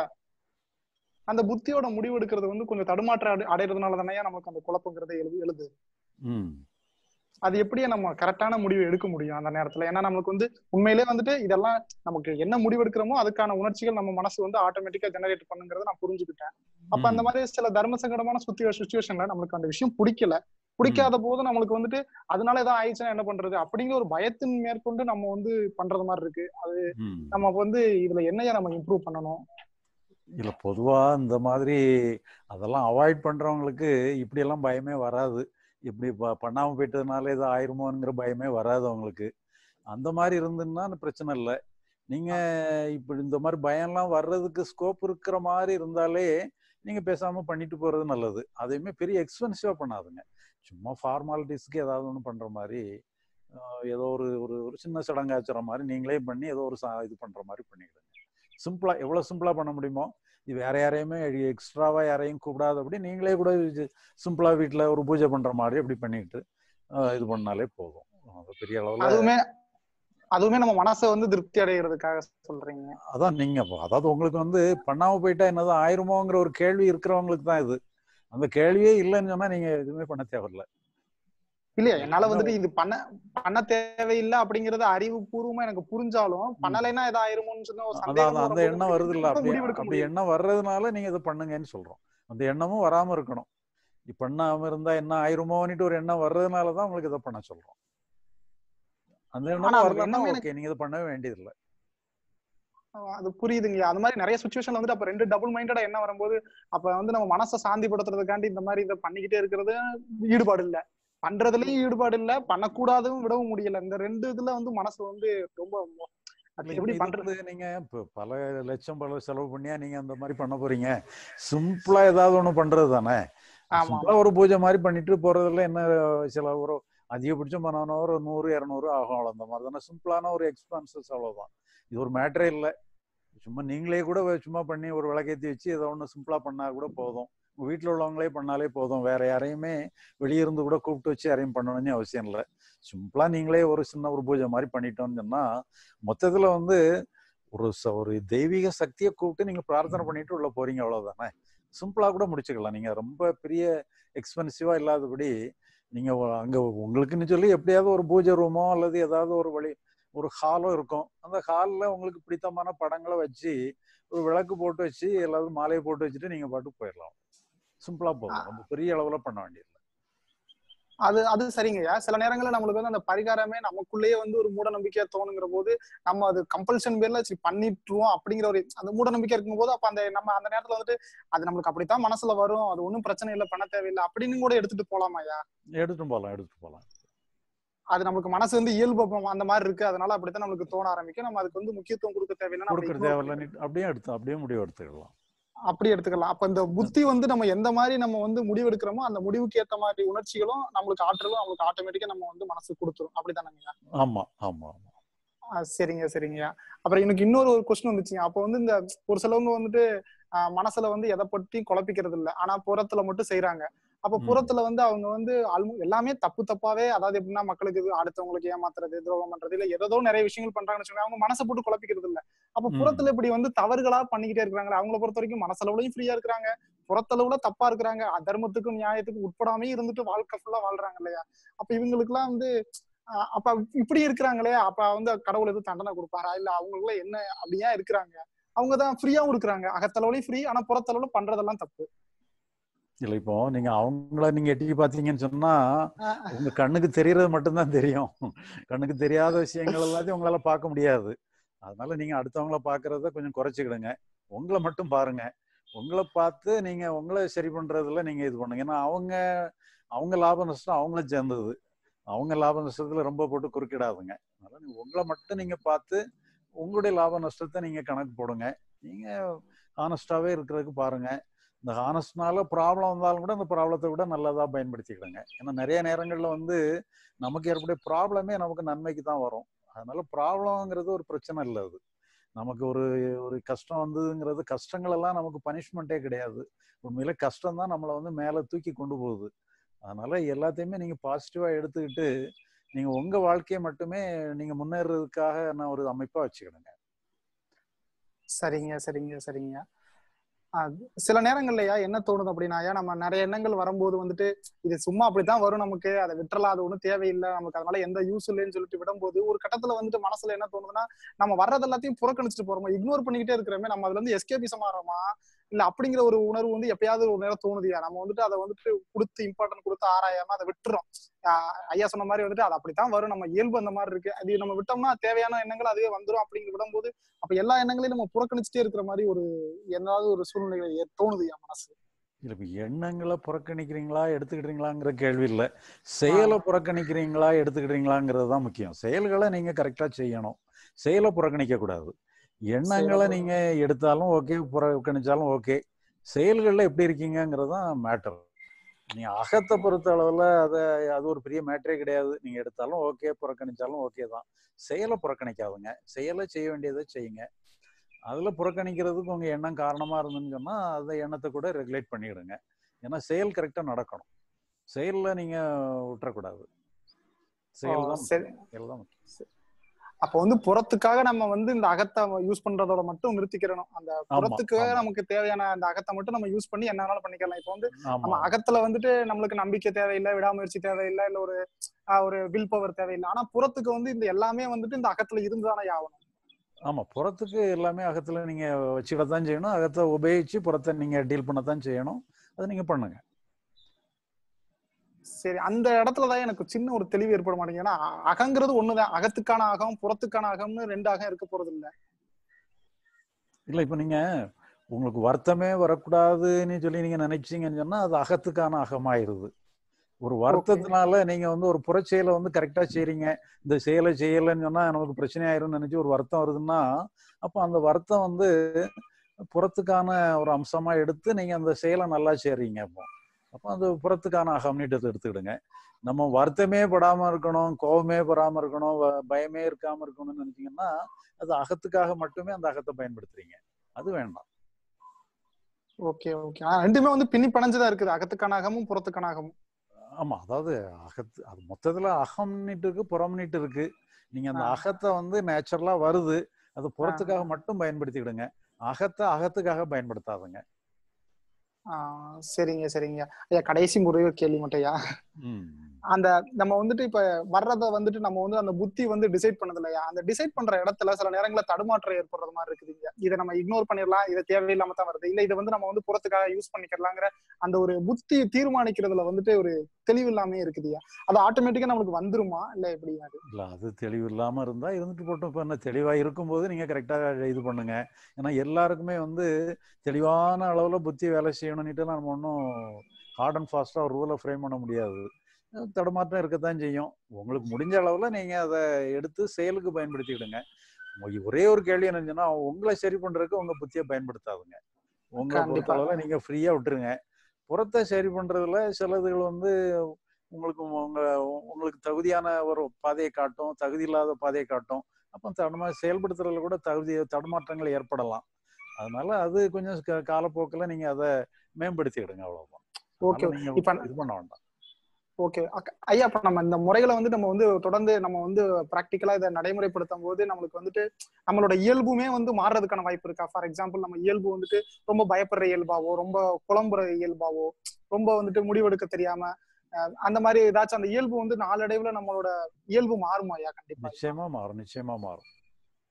அந்த புத்தியோட முடிவெடுக்கிறது வந்து கொஞ்சம் தடுமாற்றம் அடை- அடைறதுனால தானே நமக்கு அந்த குழப்பங்கிறத எழுது எழுது
ம்,
அது எப்படியே நம்ம கரெக்டான முடிவு எடுக்க முடியும் அந்த நேரத்துல ஏன்னா நமக்கு வந்து உண்மையிலே வந்துட்டு இதெல்லாம் நமக்கு என்ன முடிவு எடுக்கிறோமோ அதுக்கான உணர்ச்சிகள் நம்ம மனசு வந்து ஆட்டோமேட்டிக்கா ஜெனரேட் பண்ணுங்கிறத நான் புரிஞ்சுக்கிட்டேன் அப்ப அந்த
ம்.
மாதிரி சில தர்ம சங்கடமான சுத்தி சுச்சுவேஷன்ல நம்மளுக்கு அந்த விஷயம் பிடிக்கல பிடிக்காத போது நம்மளுக்கு வந்துட்டு அதனால ஏதாவது ஆயிடுச்சுன்னா என்ன பண்றது அப்படிங்கிற ஒரு பயத்தின் மேற்கொண்டு நம்ம வந்து பண்றது மாதிரி இருக்கு அது
ம்.
நம்ம வந்து இதுல என்னையா நம்ம இம்ப்ரூவ் பண்ணணும்
இல்ல பொதுவா இந்த மாதிரி அதெல்லாம் அவாய்ட் பண்றவங்களுக்கு இப்படி எல்லாம் பயமே வராது இப்படி ப- பண்ணாம போயிட்டதுனால ஏதோ ஆயிருமோங்கிற பயமே வராது அவங்களுக்கு அந்த மாதிரி இருந்துன்னா பிரச்சனை இல்லை நீங்க இப்படி இந்த மாதிரி பயம்லாம் வர்றதுக்கு ஸ்கோப் இருக்கிற மாதிரி இருந்தாலே நீங்க பேசாம பண்ணிட்டு போறது நல்லது அதையுமே பெரிய எக்ஸ்பென்சிவா பண்ணாதுங்க சும்மா ஃபார்மாலிட்டிஸ்க்கு ஏதாவது ஒன்று பண்ற மாதிரி ஆஹ் ஏதோ ஒரு ஒரு ஒரு சின்ன சடங்காச்சுற மாதிரி நீங்களே பண்ணி ஏதோ ஒரு சா- இது பண்ற மாதிரி பண்ணிடுங்க சிம்பிளா எவ்வளவு சிம்பிளா பண்ண முடியுமோ இது வேற யாரையுமே எக்ஸ்ட்ராவா யாரையும் கூப்பிடாத அப்படி நீங்களே கூட சிம்பிளா வீட்ல ஒரு பூஜை பண்ற மாதிரி அப்படி பண்ணிட்டு ஆஹ் இது பண்ணாலே போதும் அது பெரிய அளவுல
அதுவுமே அதுவுமே நம்ம மனசை வந்து திருப்தி அடைகிறதுக்காக சொல்றீங்க
அதான் நீங்க அப்போ- அதாவது உங்களுக்கு வந்து பண்ணாம போயிட்டா என்னதான் ஆயிருமோங்கிற ஒரு கேள்வி இருக்கிறவங்களுக்கு தான் இது அந்த கேள்வியே இல்லைன்னு சொன்னா நீங்க எதுவுமே பண்ண தேவையில்ல
இல்லையா என்னால வந்துட்டு இது பண்ண பண்ண தேவையில்லை அப்படிங்கறது அறிவு பூர்வமா எனக்கு புரிஞ்சாலும் பண்ணலைன்னா ஏதா ஆயிருமோன்னு சொன்ன ஒரு
அதான்
சந்தேகம்
அதான் அந்த
வரும்போது
எண்ணம் வருது இல்ல
எப்படி
அப்படி
முடிவெடுக்க
அப்படி
முடியும்
எண்ணம் வர்றதுனால நீங்க இதை பண்ணுங்கன்னு சொல்றோம் அந்த எண்ணமும் வராம இருக்கணும் இப்ப பண்ணாம இருந்தா என்ன ஆயிருமோன்னுட்டு ஒரு எண்ணம் வர்றதுனால தான் உங்களுக்கு இதை பண்ண சொல்றோம் அந்த
ஆனா
எண்ணமும்
அந்த
வரலன்னா
எண்ணமே எனக்கு
ஓகே நீங்க இதை பண்ணவே வேண்டியதில்லை
அது புரியுதுங்கய்யா அது மாதிரி நிறைய சுச்சுவேஷன்ல வந்துட்டு அப்ப ரெண்டு டபுள் மைண்டடா என்ன வரும்போது அப்ப வந்து நம்ம மனசை சாந்திப்படுத்துறதுக்காண்டி இந்த மாதிரி இதை பண்ணிக்கிட்டே இருக்கிறது ஈடுபாடு இல்ல பண்றதுலயும் ஈடுபாடு இல்ல பண்ணக்கூடாதும் விடவும் முடியல இந்த ரெண்டு இதுல வந்து மனசு வந்து ரொம்ப மோ- அது
இல்ல,
எப்படி
இப்ப இது
பண்றது
வந்து நீங்க இப்ப பல லட்சம் பல செலவு பண்ணியா நீங்க அந்த மாதிரி பண்ண போறீங்க சிம்பிளா ஏதாவது ஒண்ணு பண்றது தானே
ஆமா
சிம்பிளா ஒரு பூஜை மாதிரி பண்ணிட்டு போறதுல என்ன சில ஒரு அதிகபட்சம் பண்ணணும் ஒரு நூறு இரநூறு ஆகும் அவ்வளோ அந்த மாதிரி தானே சிம்பிளான ஒரு எக்ஸ்பென்சஸ் அவ்வளவுதான் இது ஒரு மேட்டரே இல்லை சும்மா நீங்களே கூட வ- சும்மா பண்ணி ஒரு விளக்கேத்தி வச்சு ஏதோ ஒன்று சிம்பிளா பண்ணா கூட போதும் உங்க வீட்டில் உள்ளவங்களே பண்ணாலே போதும் வேற யாரையுமே வெளிய இருந்து கூட கூப்பிட்டு வச்சு யாரையும் பண்ணணும்னு அவசியம் இல்லை சிம்பிளா நீங்களே ஒரு சின்ன ஒரு பூஜை மாதிரி பண்ணிட்டோம்னு சொன்னா மொத்தத்துல வந்து ஒரு ச- ஒரு தெய்வீக சக்தியை கூப்பிட்டு நீங்க பிரார்த்தனை பண்ணிட்டு உள்ள போறீங்க அவ்வளவுதானே சிம்பிளா கூட முடிச்சுக்கலாம் நீங்க ரொம்ப பெரிய எக்ஸ்பென்சிவா இல்லாதபடி நீங்க ஒ- அங்க உங்களுக்குன்னு சொல்லி எப்படியாவது ஒரு பூஜை ரூமோ அல்லது ஏதாவது ஒரு வழி ஒரு ஹாலோ இருக்கும் அந்த ஹாலில் உங்களுக்கு பிடித்தமான படங்களை வச்சு ஒரு விளக்கு போட்டு வச்சு எல்லாரும் மாலையை போட்டு வச்சுட்டு நீங்க பாட்டுக்கு போயிடலாம் சிம்பிளா போதும் ரொம்ப பெரிய அளவுல பண்ண வேண்டியது
அது அது சரிங்கய்யா சில நேரங்கள்ல நம்மளுக்கு வந்து அந்த பரிகாரமே நமக்குள்ளேயே வந்து ஒரு மூட நம்பிக்கையா தோணுங்கிற போது நம்ம அது கம்பல்ஷன் பேர்ல சரி பண்ணிட்டுருவோம் அப்படிங்கிற ஒரு அந்த மூட நம்பிக்கை இருக்கும்போது அப்ப அந்த நம்ம அந்த நேரத்துல வந்துட்டு அது நம்மளுக்கு அப்படித்தான் மனசுல வரும் அது ஒண்ணும் பிரச்சனை இல்லை பண்ண தேவையில்லை அப்படின்னு கூட எடுத்துட்டு போலாமாய்யா
எடுத்துட்டு போகலாம் எடுத்துட்டு போகலாம்
அது நமக்கு மனசு வந்து இயல்பு அப்ப அந்த மாதிரி இருக்கு அதனால அப்படித்தான் நம்மளுக்கு தோண ஆரம்பிக்கும் நம்ம அதுக்கு வந்து முக்கியத்துவம் கொடுக்க தேவையில்லை நம்ம
கொடுக்குற
ignore
தேவையில்ல அப்படியே எடுத்து அப்படியே முடிவு எடுத்துக்கலாம்
அப்படி எடுத்துக்கலாம் அப்ப இந்த புத்தி வந்து நம்ம எந்த மாதிரி நம்ம வந்து முடிவு எடுக்கிறோமோ அந்த முடிவுக்கு ஏத்த மாதிரி உணர்ச்சிகளும் நம்மளுக்கு ஆற்றலும் நம்மளுக்கு ஆட்டோமேட்டிக்கா நம்ம வந்து மனசு கொடுத்துரும் அப்படித்தானங்க
ஆமா ஆமா ஆமா
ஆ, சரிங்க சரிங்கய்யா அப்புறம் எனக்கு இன்னொரு ஒரு கொஸ்டின் வந்துச்சுங்க அப்போ வந்து இந்த ஒரு சிலவங்க வந்துட்டு ஆ, மனசுல வந்து எதை பத்தியும் குழப்பிக்கிறது இல்ல ஆனா புறத்துல மட்டும் செய்யறாங்க அப்ப
ம்.
புறத்துல வந்து அவங்க வந்து almo- எல்லாமே தப்பு தப்பாவே அதாவது எப்படின்னா மக்களுக்கு இது அடுத்தவங்களுக்கு ஏமாத்துறது துரோகம் பண்றது இல்ல ஏதோ நிறைய விஷயங்கள் பண்றாங்கன்னு வச்சுக்கோங்க அவங்க மனசை போட்டு குழப்பிக்கிறது இல்ல அப்ப
ம்.
புறத்துல இப்படி வந்து தவறுகளா பண்ணிக்கிட்டே இருக்காங்களே அவங்கள பொறுத்த வரைக்கும் மனசளவுலயும் ஃப்ரீயா இருக்கிறாங்க புறத்தளவுல தப்பா இருக்கிறாங்க அதர்மத்துக்கும் நியாயத்துக்கும் உட்படாமே இருந்துட்டு வாழ்க்கை ஃபுல்லா வாழ்றாங்க இல்லையா அப்ப இவங்களுக்கு எல்லாம் வந்து ஆஹ் அப்ப இப்படி இருக்கிறாங்களே அப்ப வந்து கடவுள் எதுவும் தண்டனை கொடுப்பாரா இல்ல அவங்களுக்கு என்ன அப்படியா இருக்கிறாங்க அவங்க தான் ஃப்ரீயாவும் இருக்கிறாங்க அகத்தளவுலயும் ஃப்ரீ ஆனா புறத்தளவுல பண்றதெல்லாம் தப்பு
இல்ல இப்போ நீங்க அவங்கள நீங்க எட்டி பாத்தீங்கன்னு சொன்னா
ஆஹ்
உங்க கண்ணுக்கு தெரியறது மட்டும்தான் தெரியும் கண்ணுக்கு தெரியாத விஷயங்கள் எல்லாத்தையும் உங்களால பார்க்க முடியாது அதனால நீங்க அடுத்தவங்கள பாக்குறத கொஞ்சம் குறைச்சிக்கிடுங்க உங்களை மட்டும் பாருங்க உங்களை பார்த்து நீங்க உங்களை சரி பண்றதுல நீங்க இது பண்ணுங்க ஏன்னா அவங்க அவங்க லாப நஷ்டம் அவங்கள சேர்ந்தது அவங்க லாப நஷ்டத்துல ரொம்ப போட்டு குறுக்கிடாதுங்க அதனால நீங்க உங்களை மட்டும் நீங்க பார்த்து உங்களுடைய லாப நஷ்டத்தை நீங்க கணக்கு போடுங்க நீங்க ஹானஸ்டாவே இருக்கிறதுக்கு பாருங்க இந்த ஹானஸ்ட்னால ப்ராப்ளம் வந்தாலும் கூட அந்த ப்ராப்ளத்தை விட நல்லதா பயன்படுத்திக்கிடுங்க ஏன்னா நிறைய நேரங்கள்ல வந்து நமக்கு ஏற்படைய ப்ராப்ளமே நமக்கு நன்மைக்கு தான் வரும் அதனால ப்ராப்ளம்ங்கிறது ஒரு பிரச்சனை இல்லை அது நமக்கு ஒரு ஒரு கஷ்டம் வந்ததுங்கிறது கஷ்டங்கள் எல்லாம் நமக்கு பனிஷ்மெண்ட்டே கிடையாது உண்மையில கஷ்டம் தான் நம்மளை வந்து மேலே தூக்கி கொண்டு போகுது அதனால எல்லாத்தையுமே நீங்க பாசிட்டிவா எடுத்துக்கிட்டு நீங்க உங்க வாழ்க்கையை மட்டுமே நீங்க முன்னேறதுக்காக நான் ஒரு அமைப்பா வச்சுக்கிடுங்க
சரிங்க சரிங்க சரிங்க ஆஹ் சில நேரங்கள்லயா என்ன தோணுது அப்படின்னாயா நம்ம நிறைய எண்ணங்கள் வரும்போது வந்துட்டு இது சும்மா அப்படித்தான் வரும் நமக்கு அதை விட்டுறலாம் அது ஒண்ணும் தேவையில்லை நமக்கு அதனால எந்த யூஸ் இல்லைன்னு சொல்லிட்டு விடும்போது ஒரு கட்டத்துல வந்துட்டு மனசுல என்ன தோணுதுன்னா நம்ம வர்றது எல்லாத்தையும் புறக்கணிச்சுட்டு போறோமா இக்னோர் பண்ணிக்கிட்டே இருக்கிறோமே நம்ம அதுல இருந்து எஸ்கேபிசம் ஆறோமா இல்ல அப்படிங்கிற ஒரு உணர்வு வந்து எப்பயாவது ஒரு நேரம் தோணுதியா நம்ம வந்துட்டு அதை வந்துட்டு கொடுத்து இம்பார்ட்டன்ட் கொடுத்து ஆராயாம அதை விட்டுறோம் ஆஹ் ஐயா சொன்ன மாதிரி வந்துட்டு அது அப்படித்தான் வரும் நம்ம இயல்பு அந்த மாதிரி இருக்கு அது நம்ம விட்டோம்னா தேவையான எண்ணங்கள் அதுவே வந்துரும் அப்படிங்கிற விடும்போது அப்ப எல்லா எண்ணங்களையும் நம்ம புறக்கணிச்சுட்டே இருக்கிற மாதிரி ஒரு ஏதாவது ஒரு சூழ்நிலை ஏ- தோணுது என் மனசு
இல்ல இப்ப எண்ணங்களை புறக்கணிக்கிறீங்களா எடுத்துக்கிட்டீங்களாங்கிற கேள்வி இல்ல செயலை புறக்கணிக்கிறீங்களா எடுத்துக்கிட்டீங்களாங்கிறது தான் முக்கியம் செயல்களை நீங்க கரெக்டா செய்யணும் செயலை புறக்கணிக்க கூடாது எண்ணங்களை
செயலை
நீங்க எடுத்தாலும் ஓகே புறக்கணிச்சாலும் ஓகே செயல்கள்ல எப்படி இருக்கீங்கங்கிறது தான் மேட்டர் நீங்க அகத்தை பொறுத்த அளவுல அதை அது ஒரு பெரிய மேட்டரே கிடையாது நீங்க எடுத்தாலும் ஓகே புறக்கணிச்சாலும் ஓகே தான் செயலை புறக்கணிக்காதுங்க செயலை செய்ய வேண்டியதை செய்யுங்க அதுல புறக்கணிக்கிறதுக்கு உங்க எண்ணம் காரணமா இருந்துன்னு சொன்னா அந்த எண்ணத்தை கூட ரெகுலேட் பண்ணிடுங்க ஏன்னா செயல் கரெக்டா நடக்கணும் செயல்ல நீங்க விட்டுறக்கூடாது செயல் தான்
சரி
முக்கியம். செயல் தான் முக்கியம்.
அப்ப வந்து புறத்துக்காக நம்ம வந்து இந்த அகத்தை யூஸ் பண்றதோட மட்டும் நிறுத்திக்கிறணும் அந்த
ஆமா
புறத்துக்காக
ஆமா
நமக்கு தேவையான அந்த அகத்தை மட்டும் நம்ம யூஸ் பண்ணி என்ன வேணாலும் பண்ணிக்கலாம் இப்ப வந்து
ஆமா
நம்ம அகத்துல வந்துட்டு நம்மளுக்கு நம்பிக்கை தேவையில்லை விடாமுயற்சி தேவையில்லை இல்ல ஒரு ஆஹ் ஒரு வில் பவர் தேவையில்லை ஆனா புறத்துக்கு வந்து இந்த எல்லாமே வந்துட்டு இந்த அகத்துல இருந்துதானே ஆகணும்
ஆமா புறத்துக்கு எல்லாமே அகத்துல நீங்க வச்சுக்கத்தான் செய்யணும் அகத்தை உபயோகிச்சு புறத்தை நீங்க டீல் பண்ணத்தான் செய்யணும் அதை நீங்க பண்ணுங்க
சரி அந்த இடத்துலதான் எனக்கு சின்ன ஒரு தெளிவு ஏற்பட மாட்டேங்குது ஏன்னா அ- அகங்கிறது ஒண்ணுதான் அகத்துக்கான அகம் புறத்துக்கான அகம்னு ரெண்டு அகம் இருக்க போறது இல்ல
இல்ல இப்ப நீங்க உங்களுக்கு வருத்தமே வரக்கூடாதுன்னு சொல்லி நீங்க நினைச்சீங்கன்னு சொன்னா அது அகத்துக்கான அகமாயிருது ஒரு வருத்தத்தினால நீங்க வந்து ஒரு புறச்செயலை வந்து கரெக்டா செய்றீங்க இந்த செயலை செய்யலைன்னு சொன்னா நமக்கு பிரச்சனை ஆயிரும்னு நினைச்சு ஒரு வருத்தம் வருதுன்னா அப்போ அந்த வருத்தம் வந்து புறத்துக்கான ஒரு அம்சமா எடுத்து நீங்க அந்த செயலை நல்லா செய்றீங்க அப்போ அப்போ அந்த புறத்துக்கான அகம்னிட்டு எடுத்துக்கிடுங்க நம்ம வருத்தமே படாம இருக்கணும் கோபமே படாம இருக்கணும் வ- பயமே இருக்காம இருக்கணும்னு நினைச்சீங்கன்னா அது அகத்துக்காக மட்டுமே அந்த அகத்தை பயன்படுத்துறீங்க அது வேண்டாம்
ஓகே ஓகே ஆனா ரெண்டுமே வந்து பின்னி பிணைஞ்சுதான் இருக்குது அகத்துக்கான அகமும் புறத்துக்கான அகமும்
ஆமா அதாவது அகத்து அது மொத்தத்துல அகம்னிட்டு இருக்கு புறம்னிட்டு இருக்கு நீங்க அந்த
ஆ.
அகத்தை வந்து நேச்சுரலா வருது அது புறத்துக்காக மட்டும் பயன்படுத்திக்கிடுங்க அகத்தை அகத்துக்காக பயன்படுத்தாதுங்க
ஆஹ் சரிங்க சரிங்க ஐயா கடைசி முறை ஒரு கேள்வி மட்டும் ஐயா
ம்.
அந்த நம்ம வந்துட்டு இப்ப வர்றத வந்துட்டு நம்ம வந்து அந்த புத்தி வந்து டிசைட் பண்ணது இல்லையா அந்த டிசைட் பண்ற இடத்துல சில நேரங்கள்ல தடுமாற்றம் ஏற்படுறது மாதிரி இருக்குதுங்க இதை நம்ம இக்னோர் பண்ணிடலாம் இதை தேவையில்லாம தான் வருது இல்ல இதை வந்து நம்ம வந்து புறத்துக்காக யூஸ் பண்ணிக்கலாங்கிற அந்த ஒரு புத்தி தீர்மானிக்கிறதுல வந்துட்டு ஒரு தெளிவு இல்லாம இருக்குதுயா அது ஆட்டோமேட்டிக்கா நம்மளுக்கு வந்துருமா இல்ல எப்படி அது
இல்ல அது தெளிவு இல்லாம இருந்தா இருந்துட்டு போட்டும் இப்ப என்ன தெளிவா இருக்கும்போது நீங்க கரெக்டா இது பண்ணுங்க ஏன்னா எல்லாருக்குமே வந்து தெளிவான அளவுல புத்தி வேலை செய்யணும்னுட்டு நம்ம ஒன்றும் ஹார்ட் அண்ட் ஃபாஸ்டா ஒரு ரூலை ஃப்ரேம் பண்ண முடியாது அஹ் தடுமாற்றம் இருக்கத்தான் செய்யும் உங்களுக்கு முடிஞ்ச அளவுல நீங்க அதை எடுத்து செயலுக்கு பயன்படுத்திக்கிடுங்க உங்க ஒரே ஒரு கேள்வி என்னன்னா உங்களை சரி பண்றதுக்கு உங்க புத்தியை பயன்படுத்தாதுங்க உங்களை
கண்டிப்பா.
பொறுத்த அளவுல நீங்க ஃப்ரீயா விட்டுருங்க புறத்தை சரி பண்றதுல சிலதுகள் வந்து உங்களுக்கு உங்க உங்களுக்கு தகுதியான ஒரு பாதையை காட்டும் தகுதி இல்லாத பாதையை காட்டும் அப்போ தடுமா செயல்படுத்துறதுல கூட தகுதி தடுமாற்றங்கள் ஏற்படலாம் அதனால அது கொஞ்சம் க- காலப்போக்கில் நீங்க அதை மேம்படுத்திக்கிடுங்க அவ்வளவுதான்
ஓகே
அதனால நீங்க
இப்ப
இது பண்ண வேண்டாம்
ஓகே ஐயா இப்ப நம்ம இந்த முறைகளை வந்து நம்ம வந்து தொடர்ந்து நம்ம வந்து பிராக்டிக்கலா இதை நடைமுறைப்படுத்தும் போது நம்மளுக்கு வந்துட்டு நம்மளோட இயல்புமே வந்து மாறுறதுக்கான வாய்ப்பு இருக்கா ஃபார் எக்ஸாம்பிள் நம்ம இயல்பு வந்துட்டு ரொம்ப பயப்படுற இயல்பாவோ ரொம்ப குழம்புற இயல்பாவோ ரொம்ப வந்துட்டு முடிவெடுக்க தெரியாம அஹ் அந்த மாதிரி ஏதாச்சும் அந்த இயல்பு வந்து நாளடைவுல நம்மளோட இயல்பு மாறுமா ஐயா கண்டிப்பா
நிச்சயமா மாறும் நிச்சயமா மாறும்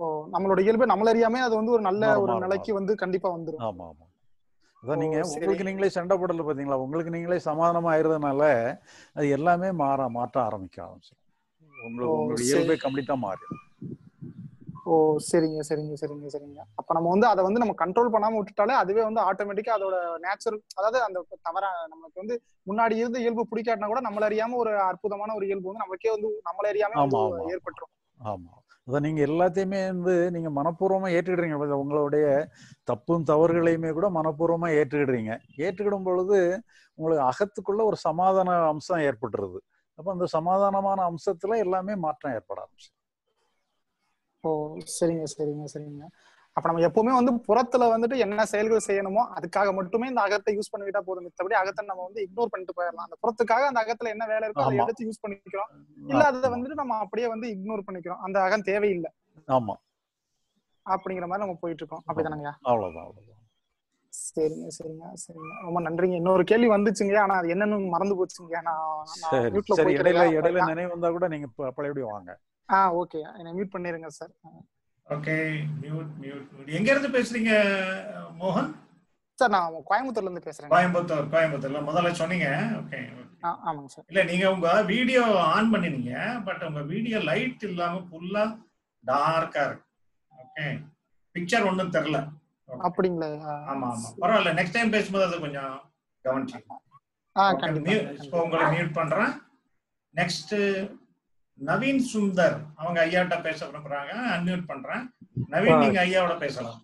ஓ நம்மளோட இயல்பு நம்மள அறியாமே அது வந்து ஒரு நல்ல
மாறும்,
ஒரு
மாறும்,
நிலைக்கு வந்து கண்டிப்பா வந்துரும்
ஆமா ஆமா அதான்
ஓ,
நீங்க
சரி.
உங்களுக்கு நீங்களே சண்டை போடல பாத்தீங்களா உங்களுக்கு நீங்களே சமாதானமா ஆயிருந்தனால அது எல்லாமே மாற மாற்ற ஆரம்பிக்க ஆரம்பிச்சிடும் உங்களுக்கு
ஓ,
உங்களுடைய
சரி.
இயல்பே கம்ப்ளீட்டா மாறிடும்
ஓ சரிங்க சரிங்க சரிங்க சரிங்க அப்ப நம்ம வந்து அதை வந்து நம்ம கண்ட்ரோல் பண்ணாம விட்டுட்டாலே அதுவே வந்து ஆட்டோமேட்டிக்கா அதோட நேச்சுரல் அதாவது அந்த தவறா நமக்கு வந்து முன்னாடி இருந்த இயல்பு பிடிக்காட்டினா கூட நம்மள அறியாம ஒரு அற்புதமான ஒரு இயல்பு வந்து நமக்கே வந்து நம்மள அறியாம
ஆமா,
வந்து
ஆமா.
ஏற்பட்டுரும்
ஆமா அதான் நீங்க எல்லாத்தையுமே வந்து நீங்க மனப்பூர்வமா ஏற்றுக்கிடுறீங்க பாத்தீங்களா? உங்களுடைய தப்பும் தவறுகளையுமே கூட மனப்பூர்வமா ஏற்றுக்கிடுறீங்க ஏற்றுக்கிடும் பொழுது உங்களுக்கு அகத்துக்குள்ள ஒரு சமாதான அம்சம் ஏற்பட்டுருது அப்ப அந்த சமாதானமான அம்சத்துல எல்லாமே மாற்றம் ஏற்பட ஆரம்பிச்சு
ஓ சரிங்க சரிங்க சரிங்க அப்ப நம்ம எப்பவுமே வந்து புறத்துல வந்துட்டு என்ன செயல்கள் செய்யணுமோ அதுக்காக மட்டுமே இந்த அகத்தை யூஸ் பண்ணிக்கிட்டா போதும் மித்தபடி அகத்தை நம்ம வந்து இக்னோர் பண்ணிட்டு போயிடலாம் அந்த புறத்துக்காக அந்த அகத்துல என்ன வேலை இருக்கோ அதை
ஆமா.
எடுத்து யூஸ் பண்ணிக்கிறோம் இல்ல அதை வந்துட்டு நம்ம அப்படியே வந்து இக்னோர் பண்ணிக்கிறோம் அந்த அகம் தேவையில்லை
ஆமா
அப்படிங்கிற மாதிரி நம்ம போயிட்டு இருக்கோம் அப்படிதானங்க
அவ்வளவுதான் அவ்வளவுதான்
சரிங்க சரிங்க சரிங்க ரொம்ப நன்றிங்க இன்னொரு கேள்வி வந்துச்சுங்க ஆனா அது என்னன்னு மறந்து போச்சுங்க நான் நான்
சரி
மியூட்ல
சரி இடையில
போய்க்கிறேன்
இடையில நினைவு வந்தா கூட நீங்க ப- பழையபடி வாங்க
ஆ ஓகே என்ன மியூட் பண்ணிருங்க sir
okay mute mute mute எங்க இருந்து பேசுறீங்க மோகன்
சார் நான் கோயம்புத்தூர்ல இருந்து பேசுறேன்
கோயம்புத்தூர் கோயம்புத்தூர்ல முதல்ல சொன்னீங்க ஓகே
ஆமாங்க சார்
இல்ல நீங்க உங்க வீடியோ ஆன் பண்ணினீங்க பட் உங்க வீடியோ லைட் இல்லாம ஃபுல்லா டார்க்கா இருக்கு ஓகே பிக்சர் ஒண்ணும் தெரியல Okay.
அப்படிங்களா
ஆமா ஆமா பரவாயில்ல நெக்ஸ்ட் டைம் பேசும்போது அது கொஞ்சம் கவனிச்சுக்கோங்க
ஆ
Okay,
கண்டிப்பா
mute- இப்போ உங்களை மியூட் பண்றேன் நெக்ஸ்ட் நவீன் சுந்தர் அவங்க ஐயாட்ட பேச விரும்புறாங்க அன்மியூட் பண்றேன் நவீன் நீங்க ஐயாவோட பேசலாம்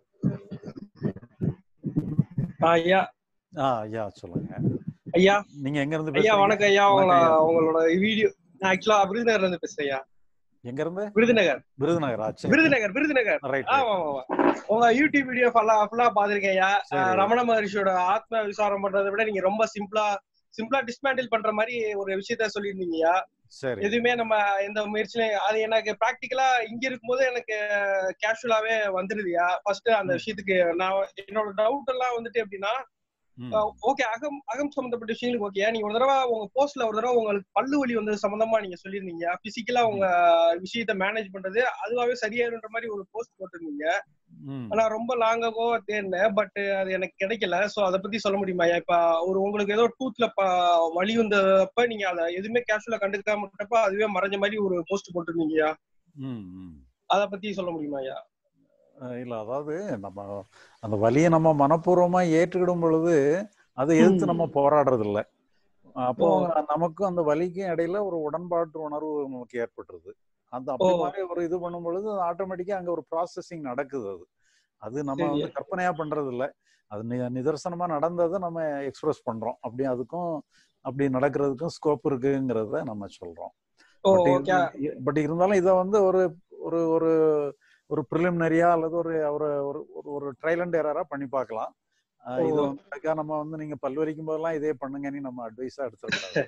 ஆ, ஐயா
ஆ ஐயா சொல்லுங்க
ஐயா
நீங்க எங்க இருந்து
ஐயா
பேசுறீங்க
வணக்கம் ஐயா உங்கள
வணக்கம் ஐயா.
உங்களோட வீடியோ நான் ஆக்சுவலா விருதுநகர்ல இருந்து பேசுறேன் ஐயா
எங்க இருந்து
விருதுநகர்
விருதுநகர் ஆச்சு
விருதுநகர் விருதுநகர்
ரைட்
ஆமா ஆமா ஆமா. உங்க யூடியூப் வீடியோ ஃபுல்லா ஃபுல்லா பாத்திருக்கேன் ஐயா
சரி.
ஆஹ் ரமண மகரிஷியோட ஆத்ம விசாரம் பண்றதை விட நீங்க ரொம்ப சிம்பிளா சிம்பிளா டிஸ்மேண்டில் பண்ற மாதிரி ஒரு விஷயத்த சொல்லியிருந்தீங்க ஐயா
சரி
எதுவுமே நம்ம எந்த முயற்சியிலும் அது எனக்கு பிராக்டிக்கலா இங்க இருக்கும்போது எனக்கு கேஷுவலாவே வந்துருதுயா ஃபர்ஸ்ட் அந்த
ம்.
விஷயத்துக்கு நான் என்னோட டவுட் எல்லாம் வந்துட்டு எப்படின்னா
ம்.
ஓகே அகம் அகம் சம்பந்தப்பட்ட விஷயங்களுக்கு ஓகே நீங்க ஒரு தடவை உங்க போஸ்ட்ல ஒரு தடவை உங்களுக்கு பல்லு வலி வந்தது சம்பந்தமா நீங்க சொல்லியிருந்தீங்க பிசிக்கலா உங்க விஷயத்த மேனேஜ் பண்றது அதுவாவே சரியாயிருன்ற மாதிரி ஒரு போஸ்ட் போட்டிருந்தீங்க
ம்.
ஆனா ரொம்ப லாங்காகோ தேடினேன் பட் அது எனக்கு கிடைக்கல சோ அதை பத்தி சொல்ல முடியுமா இப்ப ஒரு உங்களுக்கு ஏதோ டூத்ல வலி வந்தப்ப நீங்க அதை எதுவுமே கேஷுவலா கண்டுக்காம விட்டப்ப அதுவே மறைஞ்ச மாதிரி ஒரு போஸ்ட் போட்டிருந்தீங்கயா
ம், ம்.
அதை பத்தி சொல்ல முடியுமாயா
அஹ் இல்ல அதாவது நம்ம அந்த வலியை நம்ம மனப்பூர்வமா ஏற்றுக்கிடும் பொழுது அதை எதிர்த்து
ம்.
நம்ம போராடுறது இல்ல அப்போ
ஓ.
நமக்கும் அந்த வலிக்கும் இடையில ஒரு உடன்பாட்டு உணர்வு நமக்கு ஏற்பட்டுருது அந்த அப்படி
ஓ.
மாதிரி ஒரு இது பண்ணும் பொழுது ஆட்டோமேட்டிக்கா அங்க ஒரு ப்ராசஸிங் நடக்குது அது அது நம்ம
சரி.
வந்து கற்பனையா பண்றது இல்ல அது நி- நிதர்சனமா நடந்ததை நம்ம எக்ஸ்பிரஸ் பண்றோம் அப்படி அதுக்கும் அப்படி நடக்கிறதுக்கும் ஸ்கோப் இருக்குங்கிறத நம்ம சொல்றோம்
ஓ
பட்
ஓகே
பட் இருந்தாலும் இதை வந்து ஒரு ஒரு ஒரு ஒரு ப்ரிலிமினரியா அல்லது ஒரு ஒரு ஒரு ஒரு- ஒரு ட்ரையல் அண்ட் எரரா பண்ணி பார்க்கலாம் அஹ் இது
ஓ.
வந்து அதுக்காக நம்ம வந்து நீங்க பல்வரிக்கும் போதெல்லாம் இதே பண்ணுங்கன்னு நம்ம அட்வைஸா எடுத்துக்கூடாது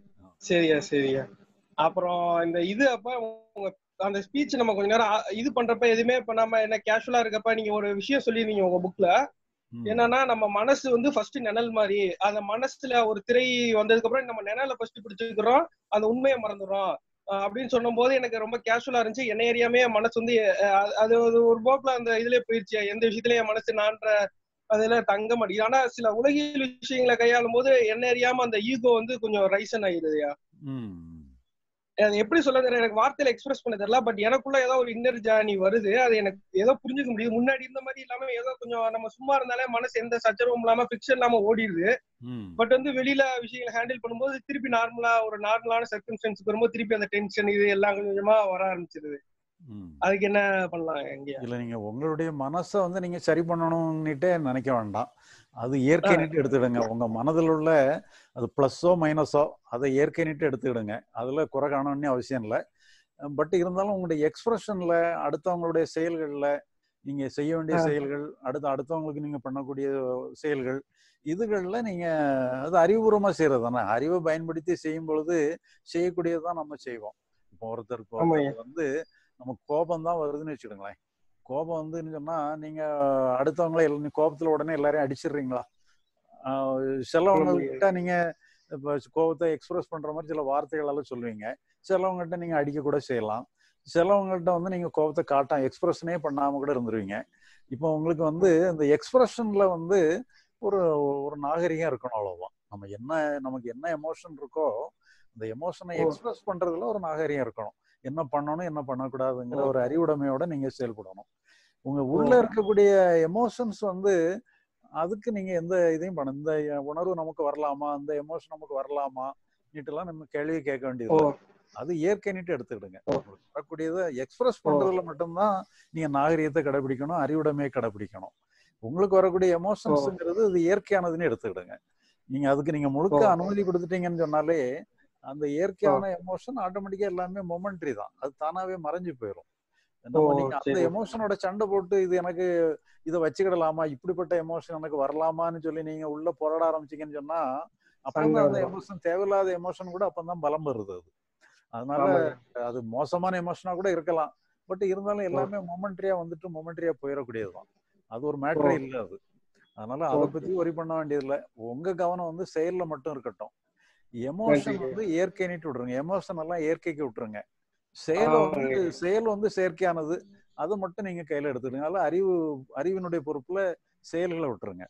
சரியா சரியா அப்புறம் இந்த இது அப்ப உங்க அந்த ஸ்பீச் நம்ம கொஞ்ச நேரம் ஆ- இது பண்றப்ப எதுவுமே பண்ணாம என்ன கேஷுவலா இருக்கப்ப நீங்க ஒரு விஷயம் சொல்லிருந்தீங்க உங்க புக்ல
ம்.
என்னன்னா நம்ம மனசு வந்து ஃபர்ஸ்ட் நிழல் மாதிரி அந்த மனசுல ஒரு திரை வந்ததுக்கு அப்புறம் நம்ம நிழலை ஃபர்ஸ்ட் பிடிச்சிருக்கிறோம் அந்த உண்மையை மறந்துடுறோம் அஹ் அப்படின்னு சொல்லும் போது எனக்கு ரொம்ப கேஷுவலா இருந்துச்சு என்ன அறியாமே என் மனசு வந்து அஹ் அது- அது ஒரு ஒரு போக்குல அந்த இதுல போயிருச்சு எந்த விஷயத்துலயும் என் மனசு நான்ற அதுல தங்க மாட்டேங்குது ஆனா சில உலகியல் விஷயங்களை கையாளும் போது என்ன அறியாம அந்த ஈகோ வந்து கொஞ்சம் ரைசன் ஆயிடுதுயா
ம்.
அது எப்படி சொல்ல தெரியல எனக்கு வார்த்தையில எக்ஸ்பிரஸ் பண்ண தெரியல பட் எனக்குள்ள ஏதோ ஒரு இன்னர் ஜானி வருது அது எனக்கு ஏதோ புரிஞ்சுக்க முடியுது முன்னாடி இருந்த மாதிரி இல்லாம ஏதோ கொஞ்சம் நம்ம சும்மா இருந்தாலே மனசு எந்த சச்சரவும் இல்லாம பிக்சர் இல்லாம ஓடிடுது
ம்.
பட் வந்து வெளியில விஷயங்களை ஹேண்டில் பண்ணும்போது திருப்பி நார்மலா ஒரு நார்மலான சர்க்கம்ஸ்டன்ஸ் வரும்போது திருப்பி அந்த டென்ஷன் இது எல்லாம் கொஞ்சம் கொஞ்சமா வர ஆரம்பிச்சிருது
ம்.
அதுக்கு என்ன பண்ணலாம் எங்கயா
இல்ல நீங்க உங்களுடைய மனசை வந்து நீங்க சரி பண்ணணும்னுட்டே நினைக்க வேண்டாம் அது இயற்கை நீட்டு எடுத்துடுங்க உங்க மனதில் உள்ள அது பிளஸ்ஸோ மைனஸோ அதை இயற்கை நீட்டு எடுத்துக்கிடுங்க அதுல குறை காணணும்னு அவசியம் இல்லை பட் இருந்தாலும் உங்களுடைய எக்ஸ்பிரஷன்ல அடுத்தவங்களுடைய செயல்கள்ல நீங்க செய்ய வேண்டிய
ஆ.
செயல்கள் அடுத்து அடுத்தவங்களுக்கு நீங்க பண்ணக்கூடிய செயல்கள் இதுகள்ல நீங்க அது அறிவுபூர்வமா செய்யறது தானே அறிவை பயன்படுத்தி செய்யும் பொழுது செய்யக்கூடியதுதான் நம்ம செய்வோம் இப்போ ஒருத்தருக்கு
ஆமாய்யா.
ஒருத்தருக்கு வந்து நமக்கு கோபம் தான் வருதுன்னு வச்சுக்கோங்களேன் கோபம் வந்துன்னு சொன்னா நீங்க அடுத்தவங்கள எல்லா- கோபத்துல உடனே எல்லாரையும் அடிச்சிடுறீங்களா ஆஹ் சிலவங்க
சொல்ல
கிட்ட நீங்க இப்போ கோபத்தை எக்ஸ்பிரஸ் பண்ற மாதிரி சில வார்த்தைகளால சொல்லுவீங்க சிலவங்ககிட்ட நீங்க அடிக்க கூட செய்யலாம் சிலவங்கள்ட்ட வந்து நீங்க கோபத்தை காட்ட எக்ஸ்பிரஷனே பண்ணாம கூட இருந்துருவீங்க இப்போ உங்களுக்கு வந்து இந்த எக்ஸ்பிரஷன்ல வந்து ஒரு ஒரு நாகரிகம் இருக்கணும் அவ்வளவுதான் நம்ம என்ன நமக்கு என்ன எமோஷன் இருக்கோ அந்த எமோஷனை
ஓ.
எக்ஸ்பிரஸ் பண்றதுல ஒரு நாகரிகம் இருக்கணும் என்ன பண்ணணும் என்ன பண்ணக்கூடாதுங்கிற
ஓ.
ஒரு அறிவுடைமையோட நீங்க செயல்படணும் உங்க உள்ள
ஓ.
இருக்கக்கூடிய எமோஷன்ஸ் வந்து அதுக்கு நீங்க எந்த இதையும் பண்ண இந்த உணர்வு நமக்கு வரலாமா இந்த எமோஷன் நமக்கு வரலாமா நீட்டெல்லாம் நம்ம கேள்வி கேட்க
ஓ
வேண்டியது இல்ல. அது இயற்கை நீட்டு எடுத்துக்கிடுங்க
ஓ.
உங்களுக்கு வரக்கூடியதை எக்ஸ்பிரஸ் பண்றதுல மட்டும்தான் நீங்க நாகரிகத்தை கடைபிடிக்கணும் அறிவுடைமையை கடைபிடிக்கணும் உங்களுக்கு வரக்கூடிய எமோஷன்ஸ்ங்கிறது இது இயற்கையானதுன்னு எடுத்துக்கிடுங்க நீங்க அதுக்கு நீங்க முழுக்க
ஓ.
அனுமதி கொடுத்துட்டீங்கன்னு சொன்னாலே அந்த இயற்கையான எமோஷன் ஆட்டோமேட்டிக்கா எல்லாமே மொமெண்ட்ரி தான் அது தானாவே மறைஞ்சு போயிடும் நம்ம
ஓ,
நீங்க அந்த
சரி.
எமோஷனோட சண்டை போட்டு இது எனக்கு இதை வச்சுக்கிடலாமா இப்படிப்பட்ட எமோஷன் எனக்கு வரலாமான்னு சொல்லி நீங்க உள்ள போராட ஆரம்பிச்சீங்கன்னு சொன்னா அப்பதான்
சண்டை
அந்த
வரும்.
எமோஷன் தேவையில்லாத எமோஷன் கூட அப்பதான் பலம் வருது அது அதனால
ஆமாங்க.
அது மோசமான எமோஷனா கூட இருக்கலாம் பட் இருந்தாலும் எல்லாமே மொமெண்ட்ரியா வந்துட்டு மொமெண்ட்ரியா போயிடக்கூடியதுதான் அது ஒரு மேட்டரே
ஓ.
இல்ல அது அதனால அதை
ஓகே.
பத்தி ஒரி பண்ண வேண்டியதில்ல உங்க கவனம் வந்து செயல்ல மட்டும் இருக்கட்டும் எமோஷன்
நன்றிங்க.
வந்து இயற்கை நீட்டு விட்டுருங்க எமோஷன் எல்லாம் இயற்கைக்கு விட்டுருங்க செயல் வந்து
ஆமாங்க.
செயல் வந்து செயற்கையானது அதை மட்டும் நீங்க கையில எடுத்துடுங்க அதனால அறிவு அறிவினுடைய பொறுப்புல செயல்களை விட்டுருங்க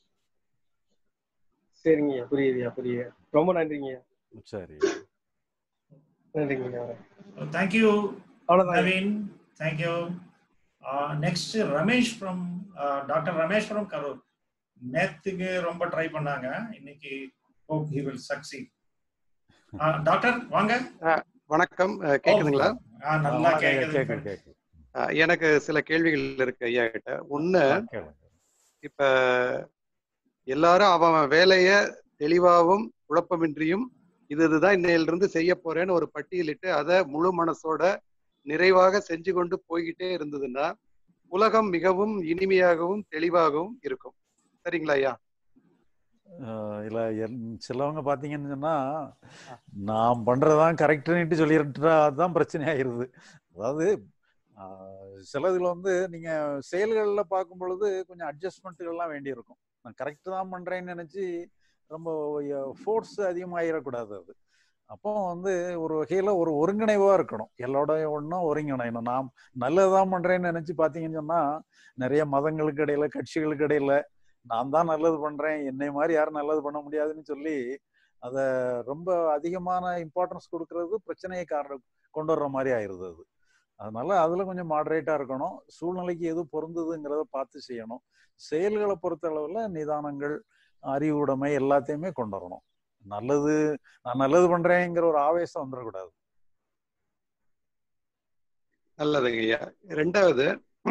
சரிங்கய்யா புரியுதுயா புரியுது ரொம்ப நன்றிங்கய்யா
சரி
நன்றிங்கய்யா
தேங்க்யூ
அவ்வளவுதான்
Naveen, thank you. Uh, next, Ramesh from uh, Dr. Ramesh from Karur. நேத்துக்கு ரொம்ப ட்ரை பண்ணாங்க இன்னைக்கு hope he will succeed. Uh, doctor வாங்க
வணக்கம் அஹ், கேக்குதுங்களா
ஆ, நல்லா
கேக்கு
கேக்குது
கேக்கு கேக்கு
அஹ், எனக்கு சில கேள்விகள் இருக்கு ஐயா கிட்ட ஒண்ணு
கேளுங்க
இப்ப எல்லாரும் அவன் அவன் வேலைய தெளிவாகவும் குழப்பமின்றியும் இது இதுதான் இன்னையில இருந்து செய்ய போறேன்னு ஒரு பட்டியலிட்டு அதை முழு மனசோட நிறைவாக செஞ்சு கொண்டு போய்கிட்டே இருந்ததுன்னா உலகம் மிகவும் இனிமையாகவும் தெளிவாகவும் இருக்கும் சரிங்களா ஐயா
ஆஹ் இல்ல எல்- சிலவங்க பாத்தீங்கன்னு சொன்னா நான் பண்றதுதான் கரெக்ட்னுட்டு சொல்லிட்டு அதுதான் பிரச்சனை ஆயிருது அதாவது ஆஹ் சிலதுல வந்து நீங்க செயல்கள்ல பார்க்கும் பொழுது கொஞ்சம் அட்ஜஸ்ட்மெண்ட்டுகள்லாம் வேண்டி இருக்கும் நான் கரெக்ட் தான் பண்றேன்னு நினைச்சு ரொம்ப ஃபோர்ஸ் அதிகமாயிடக்கூடாது அது அப்போ வந்து ஒரு வகையில ஒரு ஒருங்கிணைவா இருக்கணும் எல்லாரோட ஒன்றும் ஒருங்கிணையணும் நாம் நல்லதுதான் பண்றேன்னு நினைச்சு பாத்தீங்கன்னு சொன்னா நிறைய மதங்களுக்கு இடையில கட்சிகளுக்கு இடையில நான் தான் நல்லது பண்றேன் என்னை மாதிரி யாரும் நல்லது பண்ண முடியாதுன்னு சொல்லி அத ரொம்ப அதிகமான இம்பார்ட்டன்ஸ் கொடுக்கறது பிரச்சனையை காரணம் கொண்டு வர்ற மாதிரி ஆயிருது அது அதனால அதுல கொஞ்சம் மாடரேட்டா இருக்கணும் சூழ்நிலைக்கு எது பொருந்துதுங்கிறத பார்த்து செய்யணும் செயல்களை பொறுத்த அளவுல நிதானங்கள் அறிவுடைமை எல்லாத்தையுமே கொண்டு வரணும் நல்லது நான் நல்லது பண்றேங்கிற ஒரு ஆவேசம் வந்துடக்கூடாது
நல்லதுங்க ஐயா ரெண்டாவது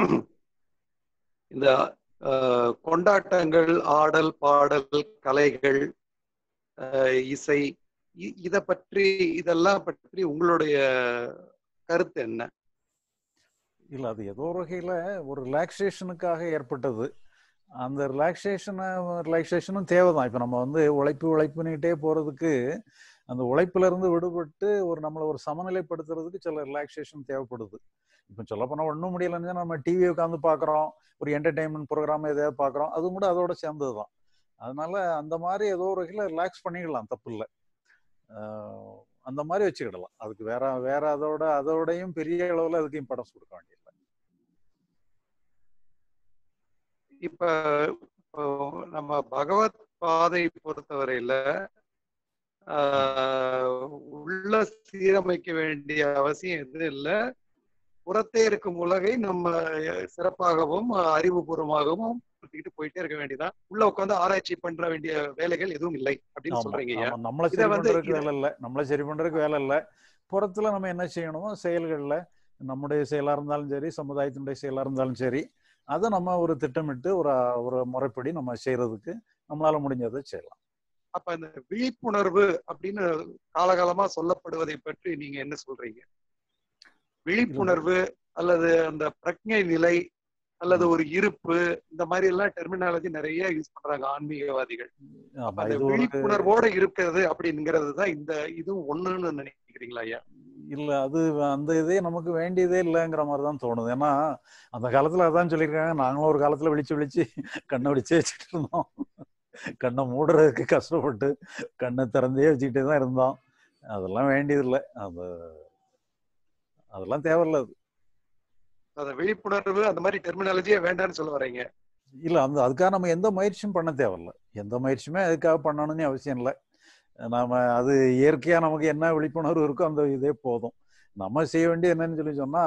இந்த அஹ், கொண்டாட்டங்கள் ஆடல் பாடல் கலைகள் அஹ், இசை இ- இத பற்றி இதெல்லாம் பற்றி உங்களுடைய கருத்து என்ன
இல்ல அது ஏதோ ஒரு வகையில ஒரு ரிலாக்ஸேஷனுக்காக ஏற்பட்டது அந்த ரிலாக்ஸேஷனை ரிலாக்ஸேஷனும் தேவைதான் இப்ப நம்ம வந்து உழைப்பு உழைப்புன்னுட்டே போறதுக்கு அந்த உழைப்புல இருந்து விடுபட்டு ஒரு நம்மளை ஒரு சமநிலைப்படுத்துறதுக்கு சில ரிலாக்ஸேஷன் தேவைப்படுது இப்ப சொல்ல போனா ஒன்றும் முடியலன்னு நம்ம டிவி உட்காந்து பாக்குறோம் ஒரு என்டர்டைன்மெண்ட் ப்ரோக்ராம் எதையாவது பாக்குறோம் அதுவும் கூட அதோட சேர்ந்ததுதான் அதனால அந்த மாதிரி ஏதோ ஒரு வகையில ரிலாக்ஸ் பண்ணிக்கலாம் தப்பு இல்லை அந்த மாதிரி வச்சுக்கிடலாம் அதுக்கு வேற வேற அதோட அதோடையும் பெரிய அளவுல அதுக்கு இம்பார்ட்டன்ஸ் கொடுக்க வேண்டியதில்லை
இப்ப இப்போ நம்ம பகவத் பாதை பொறுத்தவரையில ஆஹ், உள்ள சீரமைக்க வேண்டிய அவசியம் எதுவும் இல்லை புறத்தே இருக்கும் உலகை நம்ம சிறப்பாகவும் அறிவுபூர்வமாகவும் நடத்திக்கிட்டு போயிட்டே இருக்க வேண்டியதான் உள்ள உட்காந்து ஆராய்ச்சி பண்ற வேண்டிய வேலைகள் எதுவும் இல்லை அப்படின்னு
ஆமா
சொல்றீங்க ஐயா
ஆமா நம்மளை
இத
சரி
வந்து
பண்றதுக்கு
இத-
வேலை இல்லை நம்மளை சரி பண்றதுக்கு வேலை இல்லை புறத்துல நம்ம என்ன செய்யணுமோ செயல்கள்ல நம்முடைய செயலா இருந்தாலும் சரி சமுதாயத்தினுடைய செயலா இருந்தாலும் சரி அதை நம்ம ஒரு திட்டமிட்டு ஒரு ஒரு முறைப்படி நம்ம செய்யறதுக்கு நம்மளால முடிஞ்சதை செய்யலாம்
அப்ப இந்த விழிப்புணர்வு அப்படின்னு காலகாலமா சொல்லப்படுவதை பற்றி நீங்க என்ன சொல்றீங்க விழிப்புணர்வு அல்லது அந்த பிரக்ஞை நிலை அல்லது
ம்.
ஒரு இருப்பு இந்த மாதிரி எல்லாம் டெர்மினாலஜி நிறைய யூஸ் பண்றாங்க ஆன்மீகவாதிகள் அப்ப
ஆமா
அந்த
இது ஒரு
விழிப்புணர்வோட இருக்கிறது அப்படிங்கிறது தான் இந்த இதுவும் ஒண்ணுன்னு நினைக்கிறீங்களா ஐயா
இல்ல அது அந்த இதே நமக்கு வேண்டியதே இல்லைங்கிற மாதிரி தான் தோணுது ஏன்னா அந்த காலத்துல அதான் சொல்லியிருக்காங்க நாங்களும் ஒரு காலத்துல விழிச்சு விழிச்சு கண்ணை விழிச்சே வச்சுட்டு இருந்தோம் கண்ணை மூடுறதுக்கு கஷ்டப்பட்டு கண்ணை திறந்தே வச்சுக்கிட்டே தான் இருந்தோம் அதெல்லாம் வேண்டியதில்லை அது அதெல்லாம் தேவையில்ல அது
அந்த விழிப்புணர்வு அந்த மாதிரி டெர்மினாலஜியே வேண்டாம்னு சொல்ல வரீங்க
இல்ல அந்த அதுக்காக நம்ம எந்த முயற்சியும் பண்ண தேவையில்ல எந்த முயற்சியுமே அதுக்காக பண்ணணும்னு அவசியம் இல்லை நாம அது இயற்கையா நமக்கு என்ன விழிப்புணர்வு இருக்கோ அந்த இதே போதும் நம்ம செய்ய வேண்டியது என்னன்னு சொல்லி சொன்னா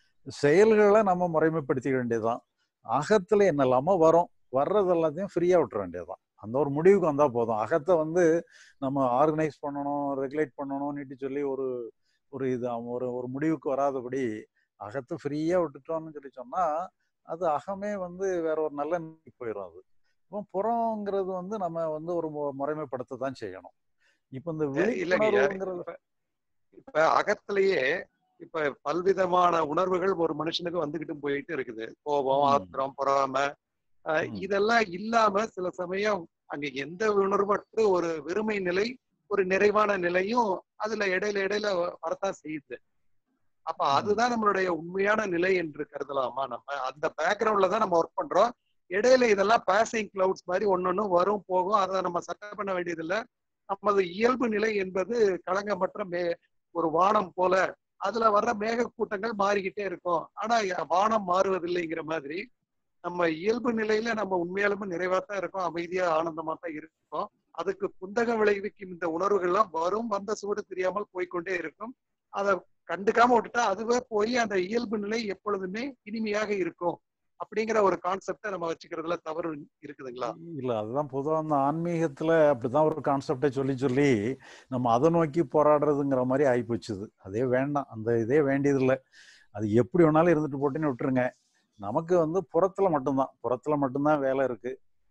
செயல்களை நம்ம முறைமைப்படுத்திக்க வேண்டியதுதான் அகத்துல என்ன இல்லாம வரும் வர்றது எல்லாத்தையும் ஃப்ரீயா விட்டுற வேண்டியதுதான் அந்த ஒரு முடிவுக்கு வந்தா போதும் அகத்தை வந்து நம்ம ஆர்கனைஸ் பண்ணணும் ரெகுலேட் பண்ணணும்னுட்டு சொல்லி ஒரு ஒரு இது ஒரு ஒரு முடிவுக்கு வராதபடி அகத்தை ஃப்ரீயா விட்டுட்டோம்னு சொல்லி சொன்னா அது அகமே வந்து வேற ஒரு நல்ல நிலைக்கு போயிடும் அது இப்போ புறங்கிறது வந்து நம்ம வந்து ஒரு மு- முறைமைப்படுத்த தான் செய்யணும் இப்போ இந்த
இல்லைங்கய்யா
விழிப்புணர்வுங்கிறது
இப்ப இப்ப அகத்திலேயே இப்ப பல்விதமான உணர்வுகள் ஒரு மனுஷனுக்கு வந்துகிட்டு போயிட்டு இருக்குது கோபம்
ம்.
ஆத்திரம் பொறாமை அஹ்
ம்.
இதெல்லாம் இல்லாம சில சமயம் அங்க எந்த உணர்வற்று ஒரு வெறுமை நிலை ஒரு நிறைவான நிலையும் அதுல இடையில இடையில வரத்தான் செய்யுது அப்ப
ம்.
அதுதான் நம்மளுடைய உண்மையான நிலை என்று கருதலாமா நம்ம அந்த பேக்ரவுண்ட்ல தான் நம்ம ஒர்க் பண்றோம் இடையில இதெல்லாம் பாசிங் கிளவுட்ஸ் மாதிரி ஒன்னொன்னு வரும் போகும் அதை நம்ம சட்டை பண்ண வேண்டியதில்லை நமது இயல்பு நிலை என்பது களங்கமற்ற மே ஒரு வானம் போல அதுல வர்ற மேகக்கூட்டங்கள் மாறிக்கிட்டே இருக்கும் ஆனா வானம் மாறுவதில்லைங்கிற மாதிரி நம்ம இயல்பு நிலையில நம்ம உண்மையாலுமே நிறைவா தான் இருக்கோம் அமைதியா ஆனந்தமா தான் இருக்கோம் அதுக்கு குந்தகம் விளைவிக்கும் இந்த உணர்வுகள்லாம் வரும் வந்த சூடு தெரியாமல் போய்க்கொண்டே இருக்கும் அதை கண்டுக்காம விட்டுட்டா அதுவே போய் அந்த இயல்பு நிலை எப்பொழுதுமே இனிமையாக இருக்கும் அப்படிங்கிற ஒரு கான்செப்டை நம்ம வச்சுக்கிறதுல தவறு இருக்குதுங்களா
இல்ல அதுதான் பொதுவா அந்த ஆன்மீகத்துல அப்படிதான் ஒரு கான்செப்டை சொல்லி சொல்லி நம்ம அதை நோக்கி போராடுறதுங்கிற மாதிரி ஆயிப்போச்சுது அதே வேண்டாம் அந்த இதே வேண்டியதில்லை அது எப்படி வேணாலும் இருந்துட்டு போட்டுன்னு விட்டுருங்க நமக்கு வந்து புறத்துல மட்டும்தான் புறத்துல மட்டும்தான் வேலை இருக்கு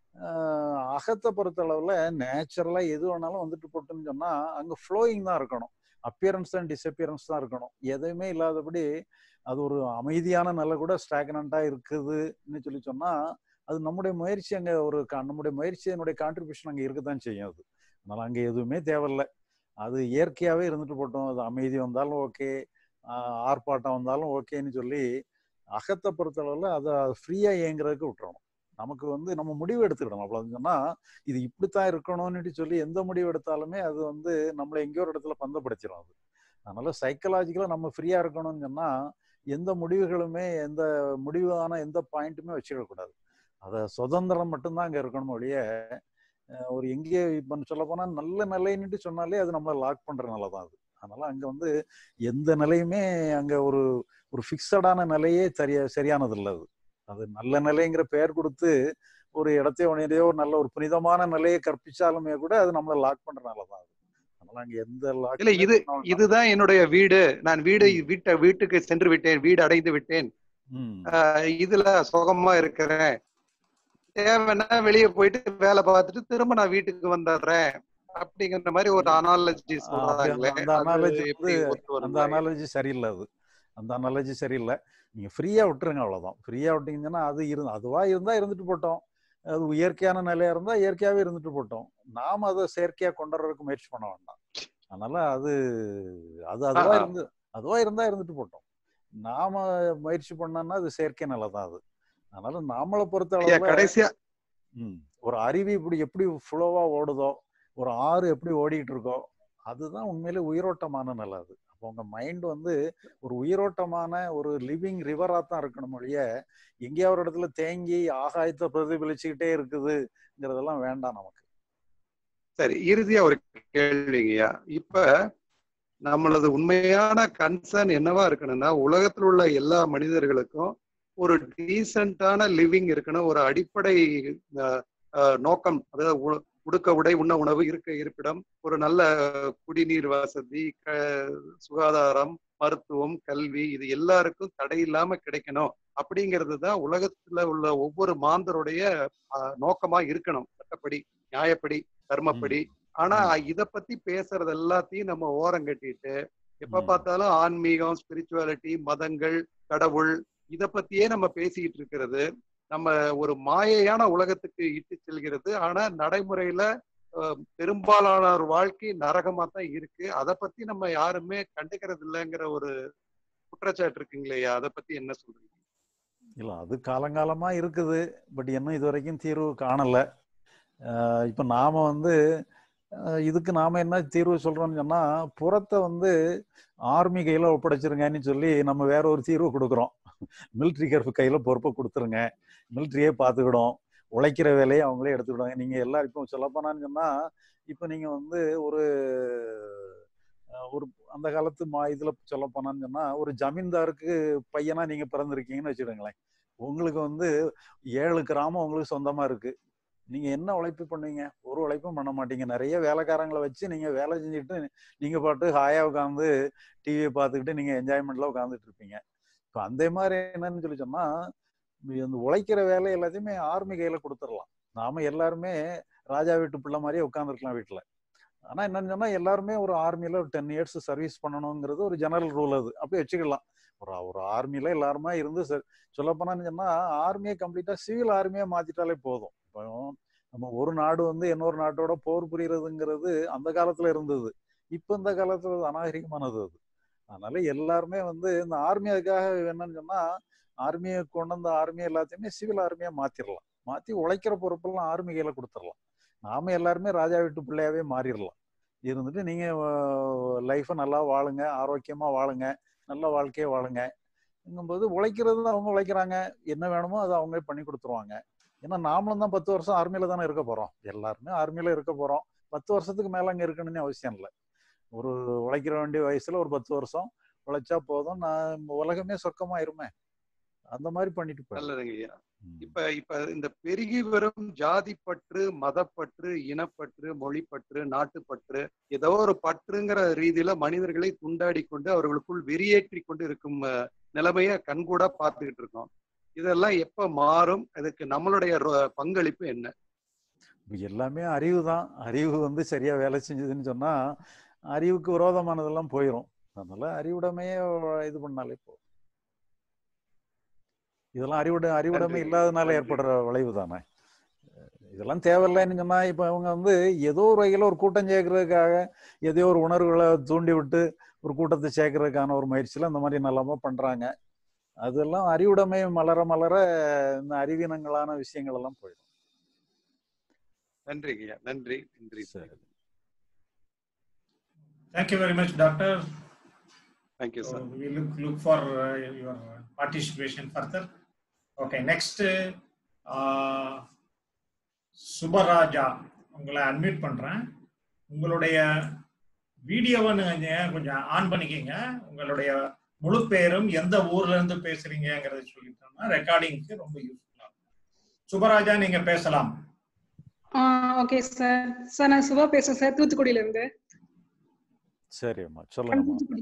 ஆஹ் அகத்தை பொறுத்த அளவுல நேச்சுரலா எது வேணாலும் வந்துட்டு போட்டுன்னு சொன்னா அங்க ஃப்ளோயிங் தான் இருக்கணும் அப்பியரன்ஸ் அண்ட் டிஸ்அப்பியரன்ஸ் தான் இருக்கணும் எதுவுமே இல்லாதபடி அது ஒரு அமைதியான நிலை கூட ஸ்டாக்னண்டா இருக்குதுன்னு சொல்லி சொன்னா அது நம்முடைய முயற்சி அங்க ஒரு கா- நம்முடைய முயற்சி என்னுடைய கான்ட்ரிபியூஷன் அங்க இருக்கத்தான் செய்யும் அது அதனால அங்க எதுவுமே தேவையில்லை அது இயற்கையாவே இருந்துட்டு போட்டோம் அது அமைதி வந்தாலும் ஓகே ஆர்ப்பாட்டம் வந்தாலும் ஓகேன்னு சொல்லி அகத்தை பொறுத்தளவுல அதை ஃப்ரீயா இயங்குறதுக்கு விட்டுறணும் நமக்கு வந்து நம்ம முடிவு எடுத்துக்கிடணும் அவ்வளவு சொன்னா இது இப்படித்தான் இருக்கணும்னு சொல்லி எந்த முடிவு எடுத்தாலுமே அது வந்து நம்மளை எங்கேயோ ஒரு இடத்துல பந்தப்படுத்திடும் அது அதனால சைக்கலாஜிக்கலா நம்ம ஃப்ரீயா இருக்கணும்னு சொன்னா எந்த முடிவுகளுமே எந்த முடிவான எந்த பாயிண்ட்டுமே வச்சுக்கக்கூடாது அதை சுதந்திரம் மட்டும்தான் அங்க இருக்கணும் ஒழிய அஹ் ஒரு எங்கே இப்போ சொல்ல போனா நல்ல நிலைன்னுட்டு சொன்னாலே அது நம்மளை லாக் பண்ற நிலை தான் அது அதனால அங்க வந்து எந்த நிலையுமே அங்க ஒரு ஒரு ஃபிக்ஸடான நிலையே சரியா சரியானது இல்லை அது அது நல்ல நிலைங்கிற பெயர் கொடுத்து ஒரு இடத்தையோ உனையோ ஒரு நல்ல ஒரு புனிதமான நிலையை கற்பிச்சாலுமே கூட அது நம்மளை லாக் பண்ற நிலை தான் அது அதனால அங்க எந்த லாக்
இல்ல இது இதுதான் என்னுடைய வீடு நான் வீடு வீட்டை வீட்டுக்கு சென்று விட்டேன் வீடு அடைந்து விட்டேன் ஆஹ் இதுல சுகமா இருக்கிறேன் தேவைன்னா வெளியே போயிட்டு வேலை பார்த்துட்டு திரும்ப நான் வீட்டுக்கு வந்துடுறேன் அப்படிங்கிற மாதிரி ஒரு அனாலஜி சொல்றாங்களே
அந்த
அது
அனாலஜி
எப்படி
வந்து
ஒத்து
அந்த
வருங்களா?
அனாலஜி சரியில்லை அது அந்த அனாலஜி சரியில்லை நீங்க ஃப்ரீயா விட்டுருங்க அவ்வளவுதான் ஃப்ரீயா விட்டீங்கன்னா அது இரு அதுவா இருந்தா இருந்துட்டு போட்டோம் அது இயற்கையான நிலையா இருந்தா இயற்கையாவே இருந்துட்டு போட்டோம் நாம அதை செயற்கையா கொண்டு வர்றதுக்கு முயற்சி பண்ண வேண்டாம் அதனால அது அது அதுவா
ஆ.
இருந்து அதுவா இருந்தா இருந்துட்டு போட்டோம் நாம முயற்சி பண்ணோம்னா அது செயற்கை நிலை தான் அது அதனால நாமளை பொறுத்த
ஐயா,
அளவுல
கடைசியா
ம், ஒரு அருவி இப்படி எப்படி ஃப்ளோவா ஓடுதோ ஒரு ஆறு எப்படி ஓடிட்டு இருக்கோ அதுதான் உண்மையிலே உயிரோட்டமான நிலை அது அப்போ உங்க மைண்ட் வந்து ஒரு உயிரோட்டமான ஒரு லிவிங் ரிவரா தான் இருக்கணும் ஒழிய எங்கேயா ஒரு இடத்துல தேங்கி ஆகாயத்தை பிரதிபலிச்சுக்கிட்டே இருக்குதுங்கிறதெல்லாம் வேண்டாம் நமக்கு
சரி இறுதியா ஒரு கேள்விங்கய்யா இப்ப நம்மளது உண்மையான கன்சர்ன் என்னவா இருக்கணும்னா உலகத்தில் உள்ள எல்லா மனிதர்களுக்கும் ஒரு டீசென்டான லிவிங் இருக்கணும் ஒரு அடிப்படை அஹ், அஹ், நோக்கம் அதாவது உ- உடுக்க உடை உண்ண உணவு இருக்க இருப்பிடம் ஒரு நல்ல குடிநீர் வசதி க- சுகாதாரம் மருத்துவம் கல்வி இது எல்லாருக்கும் தடை இல்லாம கிடைக்கணும் அப்படிங்கிறது தான் உலகத்துல உள்ள ஒவ்வொரு மாந்தருடைய அஹ், நோக்கமா இருக்கணும் சட்டப்படி நியாயப்படி தர்மப்படி ஆனா இத பத்தி பேசுறது எல்லாத்தையும் நம்ம ஓரம் கட்டிட்டு எப்ப
ம்.
பார்த்தாலும் ஆன்மீகம் ஸ்பிரிச்சுவாலிட்டி மதங்கள் கடவுள் இத பத்தியே நம்ம பேசிக்கிட்டு இருக்கிறது நம்ம ஒரு மாயையான உலகத்துக்கு இட்டு செல்கிறது ஆனா நடைமுறையில அஹ், பெரும்பாலான ஒரு வாழ்க்கை நரகமா தான் இருக்கு அத பத்தி நம்ம யாருமே கண்டுக்கிறது இல்லைங்கிற ஒரு குற்றச்சாட்டு இருக்குங்களேயா அதை பத்தி என்ன சொல்றீங்க
இல்ல அது காலங்காலமா இருக்குது பட் இன்னும் இது வரைக்கும் தீர்வு காணல அஹ் இப்ப நாம வந்து அஹ் இதுக்கு நாம என்ன தீர்வு சொல்றோம்னு சொன்னா புறத்தை வந்து ஆர்மி கையில ஒப்படைச்சிருங்கன்னு சொல்லி நம்ம வேற ஒரு தீர்வு கொடுக்குறோம் மிலிட்ரிக்கு கையில பொறுப்பை கொடுத்துருங்க மிலிட்ரியே பார்த்துக்கிடும் உழைக்கிற வேலையை அவங்களே எடுத்துக்கிடுவாங்க நீங்க எல்லாரும் இப்போ சொல்லப்போனான்னு சொன்னா இப்போ நீங்க வந்து ஒரு அஹ், ஒரு அந்த காலத்து மா இதுல சொல்ல போனான்னு சொன்னா ஒரு ஜமீன்தாருக்கு பையனா நீங்க பிறந்திருக்கீங்கன்னு வச்சுக்கோங்களேன் உங்களுக்கு வந்து ஏழு கிராமம் உங்களுக்கு சொந்தமா இருக்கு நீங்க என்ன உழைப்பு பண்ணுவீங்க ஒரு உழைப்பும் பண்ண மாட்டீங்க நிறைய வேலைக்காரங்களை வச்சு நீங்க வேலை செஞ்சுட்டு நீங்க பாட்டு ஹாயா உட்காந்து டிவியை பார்த்துக்கிட்டு நீங்க என்ஜாய்மெண்ட்ல உட்காந்துட்டு இருப்பீங்க இப்போ அந்த மாதிரி என்னன்னு சொல்லி சொன்னா இந்த உழைக்கிற வேலை எல்லாத்தையுமே ஆர்மி கையில கொடுத்துடலாம் நாம எல்லாருமே ராஜா வீட்டு பிள்ளை மாதிரியே உட்காந்துருக்கலாம் வீட்டுல ஆனா என்னன்னு சொன்னா எல்லாருமே ஒரு ஆர்மில ஒரு டென் இயர்ஸ் சர்வீஸ் பண்ணணுங்கிறது ஒரு ஜெனரல் ரூல் அது அப்படியே வச்சுக்கலாம் ஒரு ஒரு ஆர்மில எல்லாருமே இருந்து சொல்ல போனான்னு சொன்னா ஆர்மியை கம்ப்ளீட்டா சிவில் ஆர்மியா மாத்திட்டாலே போதும் இப்போ நம்ம ஒரு நாடு வந்து இன்னொரு நாட்டோட போர் புரியறதுங்கிறது அந்த காலத்துல இருந்தது இப்ப இந்த காலத்துல அது அநாகரிகமானது அது அதனால எல்லாருமே வந்து இந்த ஆர்மி அதுக்காக என்னன்னு சொன்னா ஆர்மியை கொண்டு வந்த ஆர்மி எல்லாத்தையுமே சிவில் ஆர்மியா மாத்திரலாம் மாத்தி உழைக்கிற பொறுப்பெல்லாம் ஆர்மி கையில கொடுத்துடலாம் நாம எல்லாருமே ராஜா வீட்டு பிள்ளையாவே மாறிடலாம் இருந்துட்டு நீங்க லைஃபை நல்லா வாழுங்க ஆரோக்கியமா வாழுங்க நல்ல வாழ்க்கையை வாழுங்க போது உழைக்கிறது தான் அவங்க உழைக்கிறாங்க என்ன வேணுமோ அதை அவங்களே பண்ணி கொடுத்துருவாங்க ஏன்னா நாமளும் தான் பத்து வருஷம் ஆர்மியில தானே இருக்க போறோம் எல்லாருமே ஆர்மியில இருக்க போறோம் பத்து வருஷத்துக்கு மேல அங்க இருக்கணும்னு அவசியம் இல்லை ஒரு உழைக்கிற வேண்டிய வயசுல ஒரு பத்து வருஷம் உழைச்சா போதும் நான் உலகமே சொர்க்கமாயிருமே அந்த மாதிரி பண்ணிட்டு போயிடலாம்.
நல்லதுங்க ஐயா
ம்.
இப்ப இப்ப இந்த பெருகி வரும் ஜாதி பற்று மதப்பற்று இனப்பற்று மொழிப்பற்று நாட்டுப்பற்று ஏதோ ஒரு பற்றுங்கிற ரீதியில மனிதர்களை துண்டாடி கொண்டு அவர்களுக்குள் வெறியேற்றி கொண்டு இருக்கும் அஹ், நிலைமைய கண்கூடா பார்த்துக்கிட்டு இருக்கோம் இதெல்லாம் எப்ப மாறும் அதுக்கு நம்மளுடைய ரொ- பங்களிப்பு என்ன
இப்ப எல்லாமே அறிவு தான் அறிவு வந்து சரியா வேலை செஞ்சதுன்னு சொன்னா அறிவுக்கு விரோதமானதெல்லாம் போயிடும் அதனால அறிவுடைமையே இது பண்ணாலே போதும் இதெல்லாம் அறிவுட அறிவுடைமை
நன்றி.
இல்லாதனால
நன்றி.
ஏற்படுற விளைவு தானே இதெல்லாம் தேவையில்லைன்னு சொன்னா இப்ப அவங்க வந்து ஏதோ ஒரு வகையில ஒரு கூட்டம் சேர்க்கறதுக்காக ஏதோ ஒரு உணர்வுகளை தூண்டி விட்டு ஒரு கூட்டத்தை சேர்க்கறதுக்கான ஒரு முயற்சியில இந்த மாதிரி நல்லாம பண்றாங்க அதெல்லாம் அறிவுடைமை மலர மலர இந்த அறிவீனங்களான விஷயங்கள் எல்லாம் போயிடும்
நன்றிங்க ஐயா நன்றி நன்றி
சரி
Thank you very much, Doctor.
Thank you
So
sir
we look look for uh, your participation further. Okay, next uh, Subaraja உங்களை அட்மிட் பண்றேன் உங்களுடைய வீடியோவை நீங்க கொஞ்சம் ஆன் பண்ணிக்கங்க உங்களுடைய முழு பேரும் எந்த ஊர்ல இருந்து பேசுறீங்கங்கறத சொல்லிட்டோம்னா ரெக்கார்டிங்க்கு ரொம்ப யூஸ்ஃபுல்லா சுபராஜா நீங்க பேசலாம்
ஓகே சார் சார் நான் சுபா பேசுறேன் சார் தூத்துக்குடியில இருந்து
சரிம்மா சொல்லுங்கம்மா
தூத்துக்குடி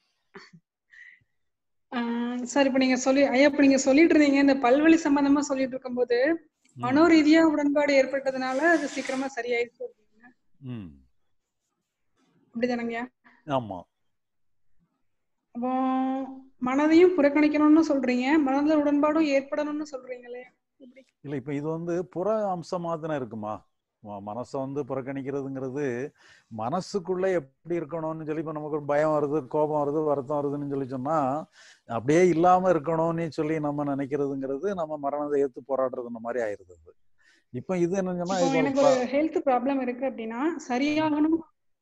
சார் இப்போ நீங்க சொல்லி ஐயா இப்போ நீங்க சொல்லிட்டு இருந்தீங்க இந்த பல்வழி சம்பந்தமா சொல்லிட்டு இருக்கும்போது
ம்,
மனோரீதியா உடன்பாடு ஏற்பட்டதுனால அது சீக்கிரமா சரியாயிடுச்சு அப்படின்னு
ம்
அப்படிதானங்கய்யா
ஆமா
அப்போ மனதையும் புறக்கணிக்கணும்னு சொல்றீங்க மனதில் உடன்பாடும் ஏற்படணும்னு சொல்றீங்களே எப்படி
இல்ல இப்ப இது வந்து புற அம்சமா தானே இருக்குமா ம- மனசை வந்து புறக்கணிக்கிறதுங்கிறது மனசுக்குள்ள எப்படி இருக்கணும்னு சொல்லி இப்ப நமக்கு ஒரு பயம் வருது கோபம் வருது வருத்தம் வருதுன்னு சொல்லி சொன்னா அப்படியே இல்லாம இருக்கணும்னு சொல்லி நம்ம நினைக்கிறதுங்கிறது நம்ம மரணத்தை ஏத்து போராடுறது இந்த மாதிரி ஆயிருது அது. இப்ப இது என்னன்னு சொன்னா
இப்போ
இப்போ
எனக்கு ஒரு ஹெல்த் ப்ராப்ளம் இருக்கு அப்படின்னா சரியாகணும்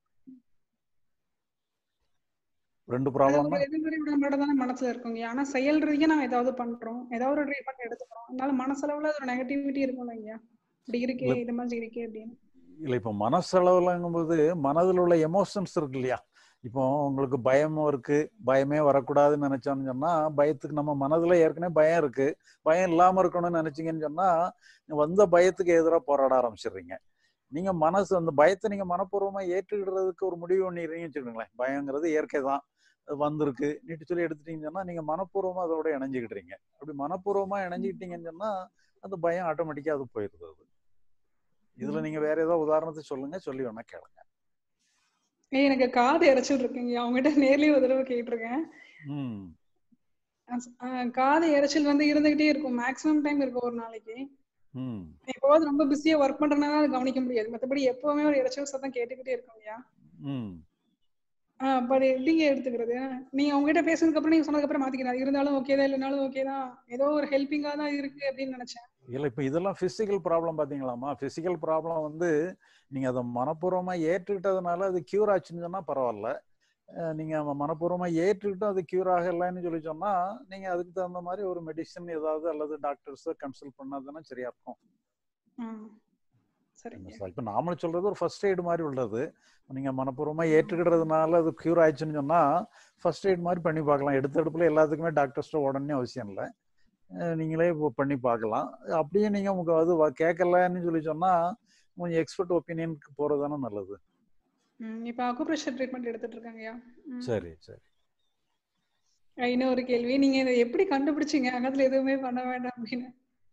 ரெண்டு
அது
ப்ராப்ளம்னா
ஒரு எதிர்மறை உடன்பாடு தானே மனசுல இருக்குங்க ஆனா செயல் ரீதியா நம்ம ஏதாவது பண்றோம் ஏதாவது ஒரு ட்ரீட்மெண்ட் எடுத்துக்கிறோம் அதனால மனசளவுல அது ஒரு நெகட்டிவிட்டி இருக்கும் இல்லைங்கய்யா இப்படி இருக்கே
இல்ல-
இது மாதிரி இருக்கே அப்படின்னு
இல்ல இப்ப மனசளவுலங்கும்போது மனதில் உள்ள எமோஷன்ஸ் இருக்கு இல்லையா இப்போ உங்களுக்கு பயமும் இருக்கு பயமே வரக்கூடாதுன்னு நினைச்சோம்னு சொன்னா பயத்துக்கு நம்ம மனதுல ஏற்கனவே பயம் இருக்கு பயம் இல்லாம இருக்கணும்னு நினைச்சீங்கன்னு சொன்னா வந்த பயத்துக்கு எதிராக போராட ஆரம்பிச்சிடுறீங்க நீங்க மனசு அந்த பயத்தை நீங்க மனப்பூர்வமா ஏற்றுக்கிடுறதுக்கு ஒரு முடிவு பண்ணிடுறீங்கன்னு வச்சுக்கோங்களேன் பயங்கிறது இயற்கை தான் அது வந்திருக்கு நீட்டு சொல்லி எடுத்துட்டீங்கன்னு சொன்னா நீங்க மனப்பூர்வமா அதோட இணைஞ்சுக்கிடுறீங்க அப்படி மனப்பூர்வமா இணைஞ்சுக்கிட்டீங்கன்னு சொன்னா அந்த பயம் ஆட்டோமேட்டிக்கா அது போயிருது அது இதுல நீங்க வேற ஏதோ உதாரணத்தை சொல்லுங்க சொல்லி வேணா கேளுங்க
ஏய், எனக்கு காது இறைச்சல் இருக்குங்க அவங்ககிட்ட நேர்லயே ஒரு தடவை கேட்டிருக்கேன்
ம்
அஹ் அஹ் காது இறைச்சல் வந்து இருந்துகிட்டே இருக்கும் மேக்ஸிமம் டைம் இருக்கும் ஒரு நாளைக்கு
ம்
எப்போவாது ரொம்ப பிஸியா ஒர்க் பண்றதுனால அது கவனிக்க முடியாது மத்தபடி எப்பவுமே ஒரு இறைச்சல் சத்தம் கேட்டுக்கிட்டே இருக்குங்கய்யா
ம்
ஆஹ் அப்ப அது எப்படிங்க எடுத்துக்கிறது நீங்க உங்ககிட்ட பேசுனதுக்கு அப்புறம் நீங்க சொன்னதுக்கு அப்புறம் மாத்திக்கிறேன் இருந்தாலும் ஓகே தான் இல்லைனாலும் ஓகே தான் ஏதோ ஒரு ஹெல்பிங்கா தான் இருக்கு அப்படின்னு நினைச்சேன்
இல்ல இப்ப இதெல்லாம் பிசிக்கல் ப்ராப்ளம் பாத்தீங்களாமா பிசிக்கல் ப்ராப்ளம் வந்து நீங்க அதை மனப்பூர்வமா ஏற்றுக்கிட்டதுனால அது கியூர் ஆச்சுன்னு சொன்னா பரவாயில்ல அஹ் நீங்க மனப்பூர்வமா ஏற்றுக்கிட்டு அது கியூர் ஆகலைன்னு சொல்லி சொன்னா நீங்க அதுக்கு தகுந்த மாதிரி ஒரு மெடிசன் ஏதாவது அல்லது டாக்டர்ஸை கன்சல்ட் பண்ணாதுன்னா சரியா இருக்கும்
ஆ சரிங்க
இப்போ நாம சொல்றது ஒரு ஃபர்ஸ்ட் எய்டு மாதிரி உள்ளது நீங்க மனப்பூர்வமா ஏற்றுக்கிடுறதுனால அது கியூர் ஆயிடுச்சுன்னு சொன்னா ஃபர்ஸ்ட் எய்ட் மாதிரி பண்ணி பார்க்கலாம் எடுத்த எடுப்புல எல்லாத்துக்குமே டாக்டர்ஸ்ட உடனே அவசியம் இல்லை அஹ் நீங்களே இப்போ பண்ணி பார்க்கலாம் அப்படியே நீங்க உங்க அது வ- கேட்கலன்னு சொல்லி சொன்னா கொஞ்சம் எக்ஸ்பர்ட் ஒப்பீனியனுக்கு போறது தானே நல்லது
ம் இப்போ அக்குப்ரெஷர் ட்ரீட்மெண்ட் எடுத்துட்டு இருக்காங்கய்யா ம்.
சரி சரி
அஹ் இன்னொரு கேள்வி நீங்க இதை எப்படி கண்டுபிடிச்சீங்க அகத்துல எதுவுமே பண்ண வேண்டாம் அப்படின்னு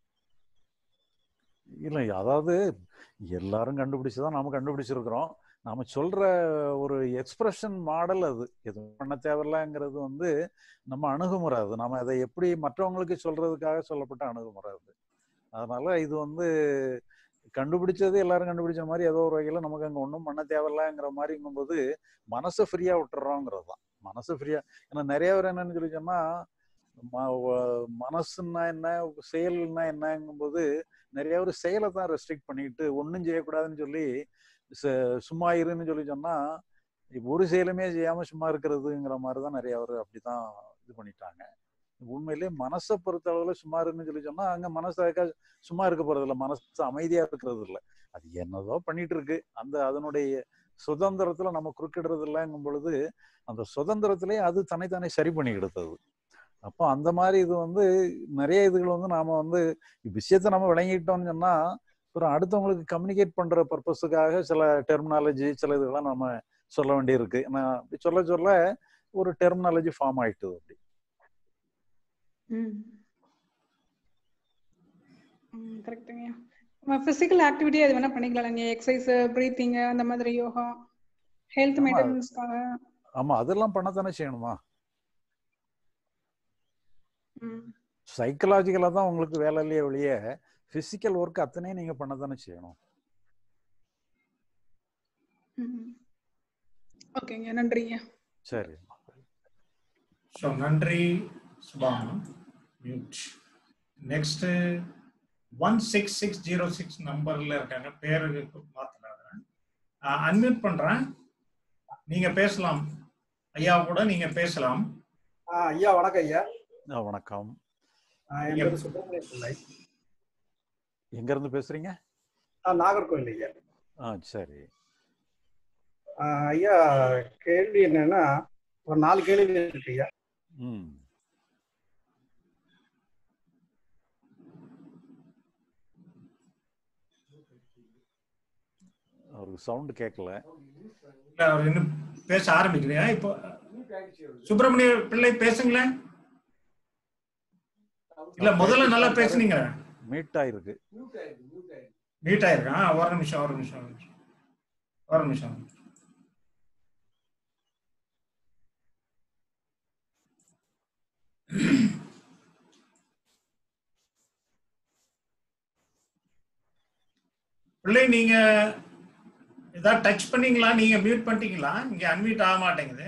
இல்லை அதாவது எல்லாரும் கண்டுபிடிச்சுதான் நாம கண்டுபிடிச்சிருக்கிறோம் நாம சொல்ற ஒரு எக்ஸ்பிரஷன் மாடல் அது எதுவும் பண்ண தேவையில்லைங்கிறது வந்து நம்ம அணுகுமுறை அது நம்ம அதை எப்படி மற்றவங்களுக்கு சொல்றதுக்காக சொல்லப்பட்ட அணுகுமுறை அது அதனால இது வந்து கண்டுபிடிச்சது எல்லாரும் கண்டுபிடிச்ச மாதிரி ஏதோ ஒரு வகையில நமக்கு அங்க ஒன்றும் பண்ண தேவையில்லைங்கிற மாதிரிங்கும்போது மனசை ஃப்ரீயா விட்டுறோங்கிறது தான் மனசு ஃப்ரீயா ஏன்னா நிறைய பேர் என்னன்னு சொல்லி சொன்னா ம- வ- மனசுன்னா என்ன செயல்னா என்னங்கும்போது நிறைய பேர் செயலை தான் ரெஸ்ட்ரிக்ட் பண்ணிட்டு ஒன்றும் செய்யக்கூடாதுன்னு சொல்லி ச- சும்மா இருன்னு சொல்லி சொன்னா இப்ப ஒரு செயலுமே செய்யாம சும்மா இருக்கிறதுங்கிற மாதிரி தான் நிறைய பேர் அப்படிதான் இது பண்ணிட்டாங்க உண்மையிலேயே மனசை பொறுத்த அளவுல சும்மா இருன்னு சொல்லி சொன்னா அங்க மனசு அதுக்காக சும்மா இருக்க போறது இல்ல மனசு அமைதியா இருக்கிறது இல்ல அது என்னதோ பண்ணிட்டு இருக்கு அந்த அதனுடைய சுதந்திரத்துல நம்ம குறுக்கிடுறது இல்லைங்கும் பொழுது அந்த சுதந்திரத்திலே அது தன்னைத்தானே சரி பண்ணி எடுத்தது அப்போ அந்த மாதிரி இது வந்து நிறைய இதுகள் வந்து நாம வந்து விஷயத்த நம்ம விளங்கிட்டோம்னு சொன்னா அப்புறம் அடுத்தவங்களுக்கு கம்யூனிகேட் பண்ற பர்பஸுக்காக சில டெர்மினாலஜி சில இதெல்லாம் நம்ம சொல்ல வேண்டியிருக்கு நான் அப்படி சொல்ல சொல்ல ஒரு டெர்மினாலஜி ஃபார்ம் ஆயிட்டுது அப்படி
ம் ம் கரெக்டுங்கய்யா நம்ம ஃபிசிக்கல் ஆக்டிவிட்டி அது வேணா பண்ணிக்கலாம் நீங்க எக்ஸசைஸ் ப்ரீத்திங் அந்த மாதிரி யோகா ஹெல்த்
ஆமா.
மெயின்டெனன்ஸ்க்காக
ஆமா அதெல்லாம் பண்ணத்தானே செய்யணுமா
ம்
சைக்கலாஜிக்கலா தான் உங்களுக்கு வேலை இல்லையே ஒழிய பிசிக்கல் ஒர்க் அத்தனையும் நீங்க பண்ணத்தானே செய்யணும்
ம் ஓகேங்க நன்றிங்க
சரி
ஸோ நன்றி சுபாமா mute next one six six zero six நம்பர்ல இருக்காங்க பேருக்கு மாத்தினாங்க அன்மியூட் பண்றேன் நீங்க பேசலாம் ஐயா கூட நீங்க பேசலாம்
ஆ, ஐயா வணக்கம் ஐயா
ஆ, வணக்கம்
ஆ, என் பேரு சுப்பிரமணிய பிள்ளை
எங்க இருந்து பேசுறீங்க
நான் நாகர்கோவில் ஐயா
ஆ சரி
ஆ, ஐயா கேள்வி என்னன்னா ஒரு நாலு கேள்வி இருக்கு ஐயா
ம் அவருக்கு சவுண்ட் கேட்கல
இல்ல, அவர் இன்னும் பேச ஆரம்பிக்கலையா இப்போ சுப்பிரமணிய பிள்ளை பேசுங்களேன் இல்ல முதல்ல நல்லா பேசுனீங்க
மீட் ஆயிருக்கு
நீட் ஆயிருக்கா ஆ, ஒரு நிமிஷம் ஒரு நிமிஷம் ஒரு நிமிஷம் ஒரு நிமிஷம் பிள்ளை நீங்க ஏதாவது டச் பண்ணீங்களா நீங்க மியூட் பண்ணிட்டீங்களா இங்க அன்மியூட் ஆக மாட்டேங்குது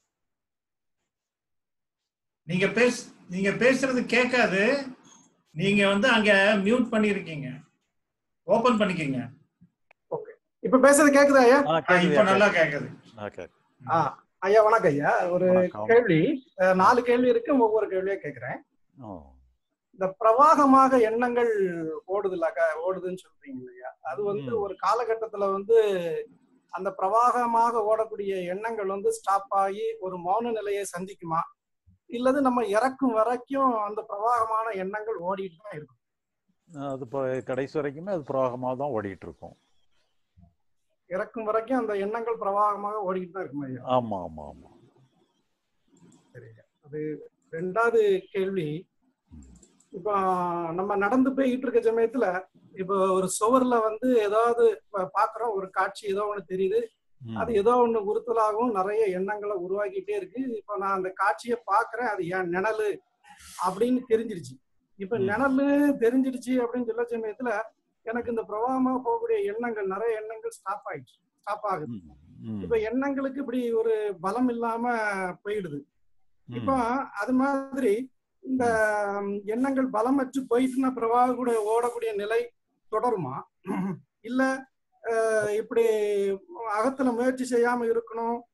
நீங்க பேச நீங்க பேசுறது கேட்காது நீங்க வந்து அங்க மியூட் பண்ணிருக்கீங்க ஓபன் பண்ணிக்கீங்க
இப்ப பேசுறது கேக்குதா ஐயா
ஆ
ஆ,
கேக்குது
இப்ப நல்லா கேக்குது
ஓகே
ஆ, ஐயா வணக்கம் ஐயா ஒரு
வணக்கம்.
கேள்வி ஆ, நாலு கேள்வி இருக்கு ஒவ்வொரு கேள்வியா கேக்குறேன்
ஓ
இந்த பிரவாகமாக எண்ணங்கள் ஓடுதுல்லக்கா ஓடுதுன்னு சொல்றீங்க இல்லையா அது வந்து
ம்.
ஒரு காலகட்டத்துல வந்து அந்த பிரவாகமாக ஓடக்கூடிய எண்ணங்கள் வந்து ஸ்டாப் ஆகி ஒரு மௌன நிலையை சந்திக்குமா இல்லது நம்ம இறக்கும் வரைக்கும் அந்த பிரவாகமான எண்ணங்கள் ஓடிட்டு தான் இருக்கும்
அது இப்போ கடைசி வரைக்குமே அது பிரவாகமாக தான் ஓடிட்டு இருக்கும்
இறக்கும் வரைக்கும் அந்த எண்ணங்கள் பிரவாகமாக ஓடிட்டு தான் இருக்கும் ஐயா
ஆமா ஆமா ஆமா
சரிங்க அது ரெண்டாவது கேள்வி இப்போ நம்ம நடந்து போயிட்டு இருக்க சமயத்துல இப்போ ஒரு சுவர்ல வந்து ஏதாவது ப- பாக்குறோம் ஒரு காட்சி ஏதோ ஒண்ணு தெரியுது
ம்.
அது ஏதோ ஒண்ணு உறுத்தலாகவும் நிறைய எண்ணங்களை உருவாக்கிட்டே இருக்கு இப்போ நான் அந்த காட்சியை பாக்குறேன் அது என் நிழலு அப்படின்னு தெரிஞ்சிருச்சு இப்ப
ம்.
நிழலு தெரிஞ்சிருச்சு அப்படின்னு சொல்ல சமயத்துல எனக்கு இந்த பிரவாகமா போகக்கூடிய எண்ணங்கள் நிறைய எண்ணங்கள் ஸ்டாப் ஆயிடுச்சு ஸ்டாப் ஆகுது
ம், ம்,
இப்ப எண்ணங்களுக்கு இப்படி ஒரு பலம் இல்லாம போயிடுது
ம்.
இப்போ அது மாதிரி இந்த ம், எண்ணங்கள் பலமற்று போயிட்டுனா பிரவாக கூட ஓடக்கூடிய நிலை தொடருமா இல்ல அஹ், இப்படி அகத்துல முயற்சி செய்யாம இருக்கணும்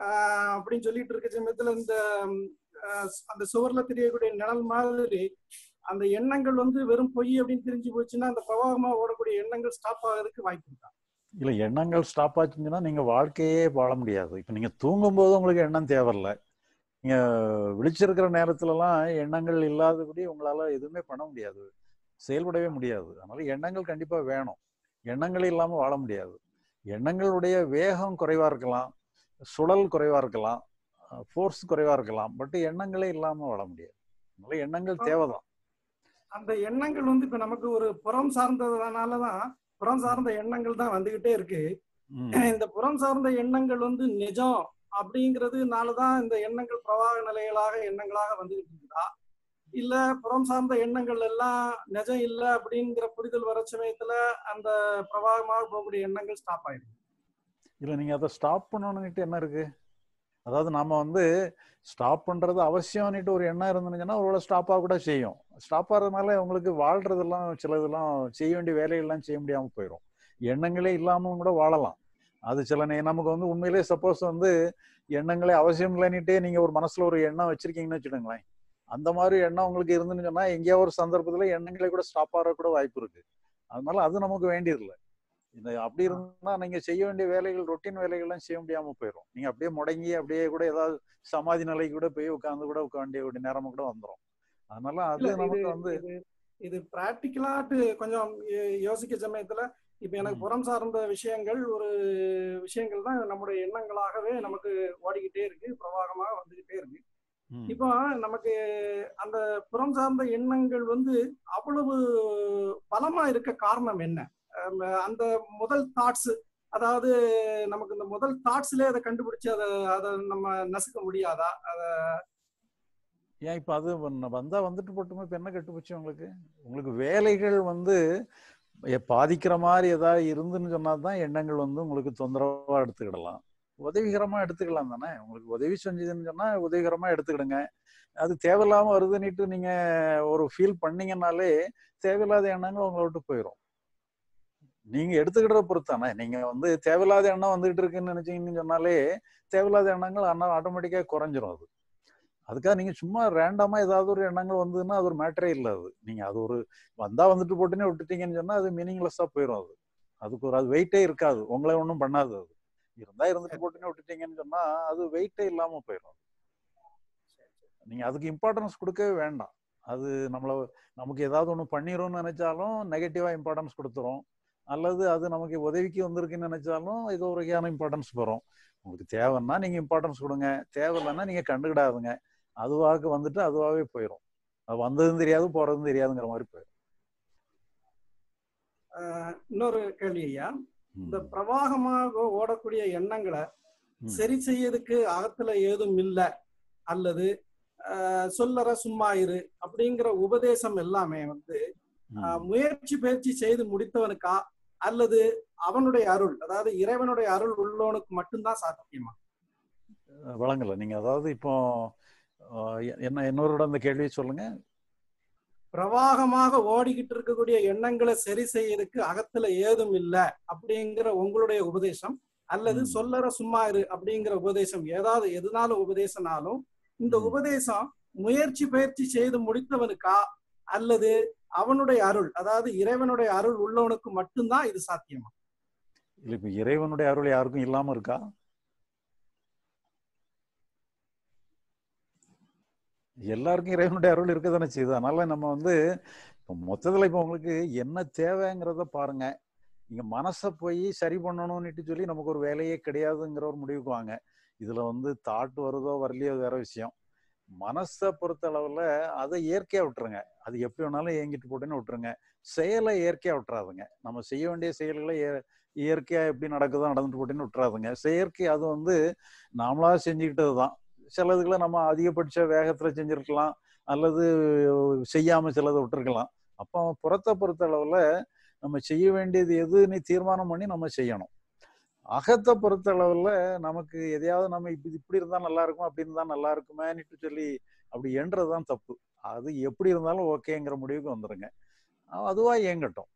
ஆஹ் அப்படின்னு சொல்லிட்டு இருக்க சமயத்துல இந்த ம், ஆஹ் அந்த சுவர்ல தெரியக்கூடிய நிழல் மாதிரி அந்த எண்ணங்கள் வந்து வெறும் பொய் அப்படின்னு தெரிஞ்சு போச்சுன்னா அந்த பிரவாகமா ஓடக்கூடிய எண்ணங்கள் ஸ்டாப் ஆகிறதுக்கு வாய்ப்பு இருக்கா
இல்ல எண்ணங்கள் ஸ்டாப் ஆச்சுன்னா நீங்க வாழ்க்கையே வாழ முடியாது இப்ப நீங்க தூங்கும் போது உங்களுக்கு எண்ணம் தேவையில்ல நீங்க விழிச்சிருக்கிற நேரத்துலலாம் எண்ணங்கள் இல்லாதபடி உங்களால எதுவுமே பண்ண முடியாது செயல்படவே முடியாது அதனால எண்ணங்கள் கண்டிப்பா வேணும் எண்ணங்கள் இல்லாம வாழ முடியாது எண்ணங்களுடைய வேகம் குறைவா இருக்கலாம் சுழல் குறைவா இருக்கலாம் ஃபோர்ஸ் குறைவா இருக்கலாம் பட் எண்ணங்களே இல்லாம வாழ முடியாது அதனால எண்ணங்கள் தேவைதான்
அந்த எண்ணங்கள் வந்து இப்ப நமக்கு ஒரு புறம் சார்ந்ததுனாலதான் புறம் சார்ந்த எண்ணங்கள் தான் வந்துகிட்டே இருக்கு
ம்.
இந்த புறம் சார்ந்த எண்ணங்கள் வந்து நிஜம் அப்படிங்கிறதுனாலதான் இந்த எண்ணங்கள் பிரவாக நிலைகளாக எண்ணங்களாக வந்துகிட்டு இருக்குதா இல்ல புறம் சார்ந்த எண்ணங்கள் எல்லாம் நிஜம் இல்ல அப்படிங்கிற புரிதல் வர சமயத்துல அந்த பிரவாகமாக போகக்கூடிய எண்ணங்கள் ஸ்டாப் ஆயிடும்
இல்ல நீங்க அதை ஸ்டாப் பண்ணணும்னுட்டு என்ன இருக்கு அதாவது நாம வந்து ஸ்டாப் பண்றது அவசியம்னுட்டு ஒரு எண்ணம் இருந்துச்சுன்னா ஒருவேளை ஸ்டாப் ஆக கூட செய்யும் ஸ்டாப் ஆகிறதுனால உங்களுக்கு வாழ்றதெல்லாம் சிலதெல்லாம் செய்ய வேண்டிய வேலையெல்லாம் செய்ய முடியாம போயிடும் எண்ணங்களே இல்லாம கூட வாழலாம் அது சில நே நமக்கு வந்து உண்மையிலேயே சப்போஸ் வந்து எண்ணங்களே அவசியம் இல்லைன்னுட்டே நீங்க ஒரு மனசுல ஒரு எண்ணம் வச்சிருக்கீங்கன்னு வச்சுக்கோங்களேன் அந்த மாதிரி எண்ணம் உங்களுக்கு இருந்துன்னு சொன்னா எங்கேயோ ஒரு சந்தர்ப்பத்துல எண்ணங்களே கூட ஸ்டாப் ஆக கூட வாய்ப்பு இருக்கு அதனால அது நமக்கு வேண்டியதில்லை இந்த அப்படி இருந்தா நீங்க செய்ய வேண்டிய வேலைகள் ரொட்டீன் வேலைகள்லாம் செய்ய முடியாம போயிடும் நீங்க அப்படியே முடங்கி அப்படியே கூட ஏதாவது சமாதி நிலைக்கு கூட போய் உட்காந்து கூட உட்கார வேண்டிய ஒரு நேரம் கூட வந்துடும் அதனால அது
இல்ல இது
நமக்கு வந்து
இது இது பிராக்டிக்கலாட்டு கொஞ்சம் யோ- யோசிக்க சமயத்துல இப்ப எனக்கு
ம்.
புறம் சார்ந்த விஷயங்கள் ஒரு விஷயங்கள் தான் நம்முடைய எண்ணங்களாகவே நமக்கு ஓடிக்கிட்டே இருக்கு பிரவாகமாக வந்துகிட்டே இருக்கு
ம்.
இப்போ நமக்கு அந்த புறம் சார்ந்த எண்ணங்கள் வந்து அவ்வளவு பலமா இருக்க காரணம் என்ன அம், அந்த முதல் தாட்ஸ் அதாவது நமக்கு இந்த முதல் தாட்ஸ்லயே அதை கண்டுபிடிச்சு அதை அதை நம்ம நசுக்க முடியாதா அத
ஏன் இப்ப அது வந்த- வந்தா வந்துட்டு போட்டுமே இப்ப என்ன கெட்டு போச்சு உங்களுக்கு உங்களுக்கு வேலைகள் வந்து எ- பாதிக்கிற மாதிரி ஏதாவது இருந்துன்னு சொன்னா தான் எண்ணங்கள் வந்து உங்களுக்கு தொந்தரவா எடுத்துக்கிடலாம் உதவிகரமா எடுத்துக்கலாம் தானே உங்களுக்கு உதவி செஞ்சதுன்னு சொன்னா உதவிகரமா எடுத்துக்கிடுங்க அது தேவையில்லாம வருதுன்னுட்டு நீங்க ஒரு ஃபீல் பண்ணீங்கன்னாலே தேவையில்லாத எண்ணங்கள் உங்களை விட்டு போயிடும் நீங்க எடுத்துக்கிட்ட பொறுத்தானே நீங்க வந்து தேவையில்லாத எண்ணம் வந்துகிட்டு இருக்குன்னு நினைச்சீங்கன்னு சொன்னாலே தேவையில்லாத எண்ணங்கள் ஆனால் ஆட்டோமேட்டிக்கா குறைஞ்சிரும் அது அதுக்காக நீங்க சும்மா ரேண்டமா ஏதாவது ஒரு எண்ணங்கள் வந்ததுன்னா அது ஒரு மேட்டரே இல்லை அது நீங்க அது ஒரு வந்தா வந்துட்டு போட்டுனே விட்டுட்டீங்கன்னு சொன்னா அது மீனிங்லெஸ்ஸா போயிடும் அது அதுக்கு ஒரு அது வெயிட்டே இருக்காது உங்களை ஒன்றும் பண்ணாது அது இருந்தா இருந்துட்டு போட்டுனே விட்டுட்டீங்கன்னு சொன்னா அது வெயிட்டே இல்லாம போயிடும் நீங்க அதுக்கு இம்பார்ட்டன்ஸ் கொடுக்கவே வேண்டாம் அது நம்மள நமக்கு ஏதாவது ஒன்று பண்ணிடும்னு நினைச்சாலும் நெகட்டிவா இம்பார்ட்டன்ஸ் கொடுத்துரும் அல்லது அது நமக்கு உதவிக்கு வந்திருக்குன்னு நினைச்சாலும் ஏதோ ஒரு வகையான இம்பார்ட்டன்ஸ் வரும் உங்களுக்கு தேவைன்னா நீங்க இம்பார்ட்டன்ஸ் கொடுங்க தேவையில்லைன்னா நீங்க கண்டுக்கிடாதுங்க அதுவாக வந்துட்டு அதுவாகவே போயிடும் அது வந்ததும் தெரியாது போறதும் தெரியாதுங்கிற மாதிரி போயிடும்
ஆஹ், இன்னொரு கேள்வி ஐயா இந்த
ம்.
பிரவாகமாக ஓடக்கூடிய எண்ணங்களை
ம்.
சரி செய்யறதுக்கு அகத்துல ஏதும் இல்ல அல்லது ஆஹ், சொல்லற சும்மா இரு அப்படிங்கிற உபதேசம் எல்லாமே வந்து ஆஹ்,
ம்.
முயற்சி பயிற்சி செய்து முடித்தவனுக்கா அல்லது அவனுடைய அருள் அதாவது இறைவனுடைய அருள் உள்ளவனுக்கு மட்டும்தான் சாத்தியமா
வழங்கல நீங்க அதாவது இப்போ ஆஹ், எ- என்ன இன்னொரு அந்த கேள்வியை சொல்லுங்க
பிரவாகமாக ஓடிக்கிட்டு இருக்கக்கூடிய எண்ணங்களை சரி செய்யறதுக்கு அகத்துல ஏதும் இல்ல அப்படிங்கிற உங்களுடைய உபதேசம் அல்லது
ம்.
சொல்லற சும்மா இரு அப்படிங்கிற உபதேசம் ஏதாவது எதுனாலும் உபதேசனாலும் இந்த
ம்.
உபதேசம் முயற்சி பயிற்சி செய்து முடித்தவனுக்கா அல்லது அவனுடைய அருள் அதாவது இறைவனுடைய அருள் உள்ளவனுக்கு மட்டும்தான் இது சாத்தியமா
இல்ல இப்ப இறைவனுடைய அருள் யாருக்கும் இல்லாம இருக்கா எல்லாருக்கும் இறைவனுடைய அருள் இருக்க தானே செய்யுது அதனால நம்ம வந்து இப்போ மொத்தத்துல இப்போ உங்களுக்கு என்ன தேவைங்கிறத பாருங்க நீங்க மனசை போய் சரி பண்ணணும்னுட்டு சொல்லி நமக்கு ஒரு வேலையே கிடையாதுங்கிற ஒரு முடிவுக்கு வாங்க இதுல வந்து தாட் வருதோ வரலையோ அது வேற விஷயம் மனசை பொறுத்த அளவுல அதை இயற்கையா விட்டுருங்க அது எப்படி வேணாலும் இயங்கிட்டு போட்டுன்னு விட்டுருங்க செயலை இயற்கையா விட்டுறாதுங்க நம்ம செய்ய வேண்டிய செயல்களை இய- இயற்கையா எப்படி நடக்குதோ நடந்துட்டு போட்டுன்னு விட்டுறாதுங்க செயற்கை அது வந்து நாமளா செஞ்சுக்கிட்டது தான் சிலதுகளை நம்ம அதிகபட்ச வேகத்துல செஞ்சிருக்கலாம் அல்லது செய்யாம சிலதை விட்டுருக்கலாம் அப்போ புறத்தை பொறுத்த அளவுல நம்ம செய்ய வேண்டியது எதுன்னு தீர்மானம் பண்ணி நம்ம செய்யணும் அகத்தை பொறுத்த அளவுல நமக்கு எதையாவது நம்ம இப்படி இப்படி இருந்தா நல்லா இருக்கும் அப்படி இருந்தா நல்லா இருக்குமேன்னுட்டு சொல்லி அப்படி எண்றதுதான் தப்பு அது எப்படி இருந்தாலும் ஓகேங்கிற முடிவுக்கு வந்துருங்க அஹ் அதுவா இயங்கட்டும்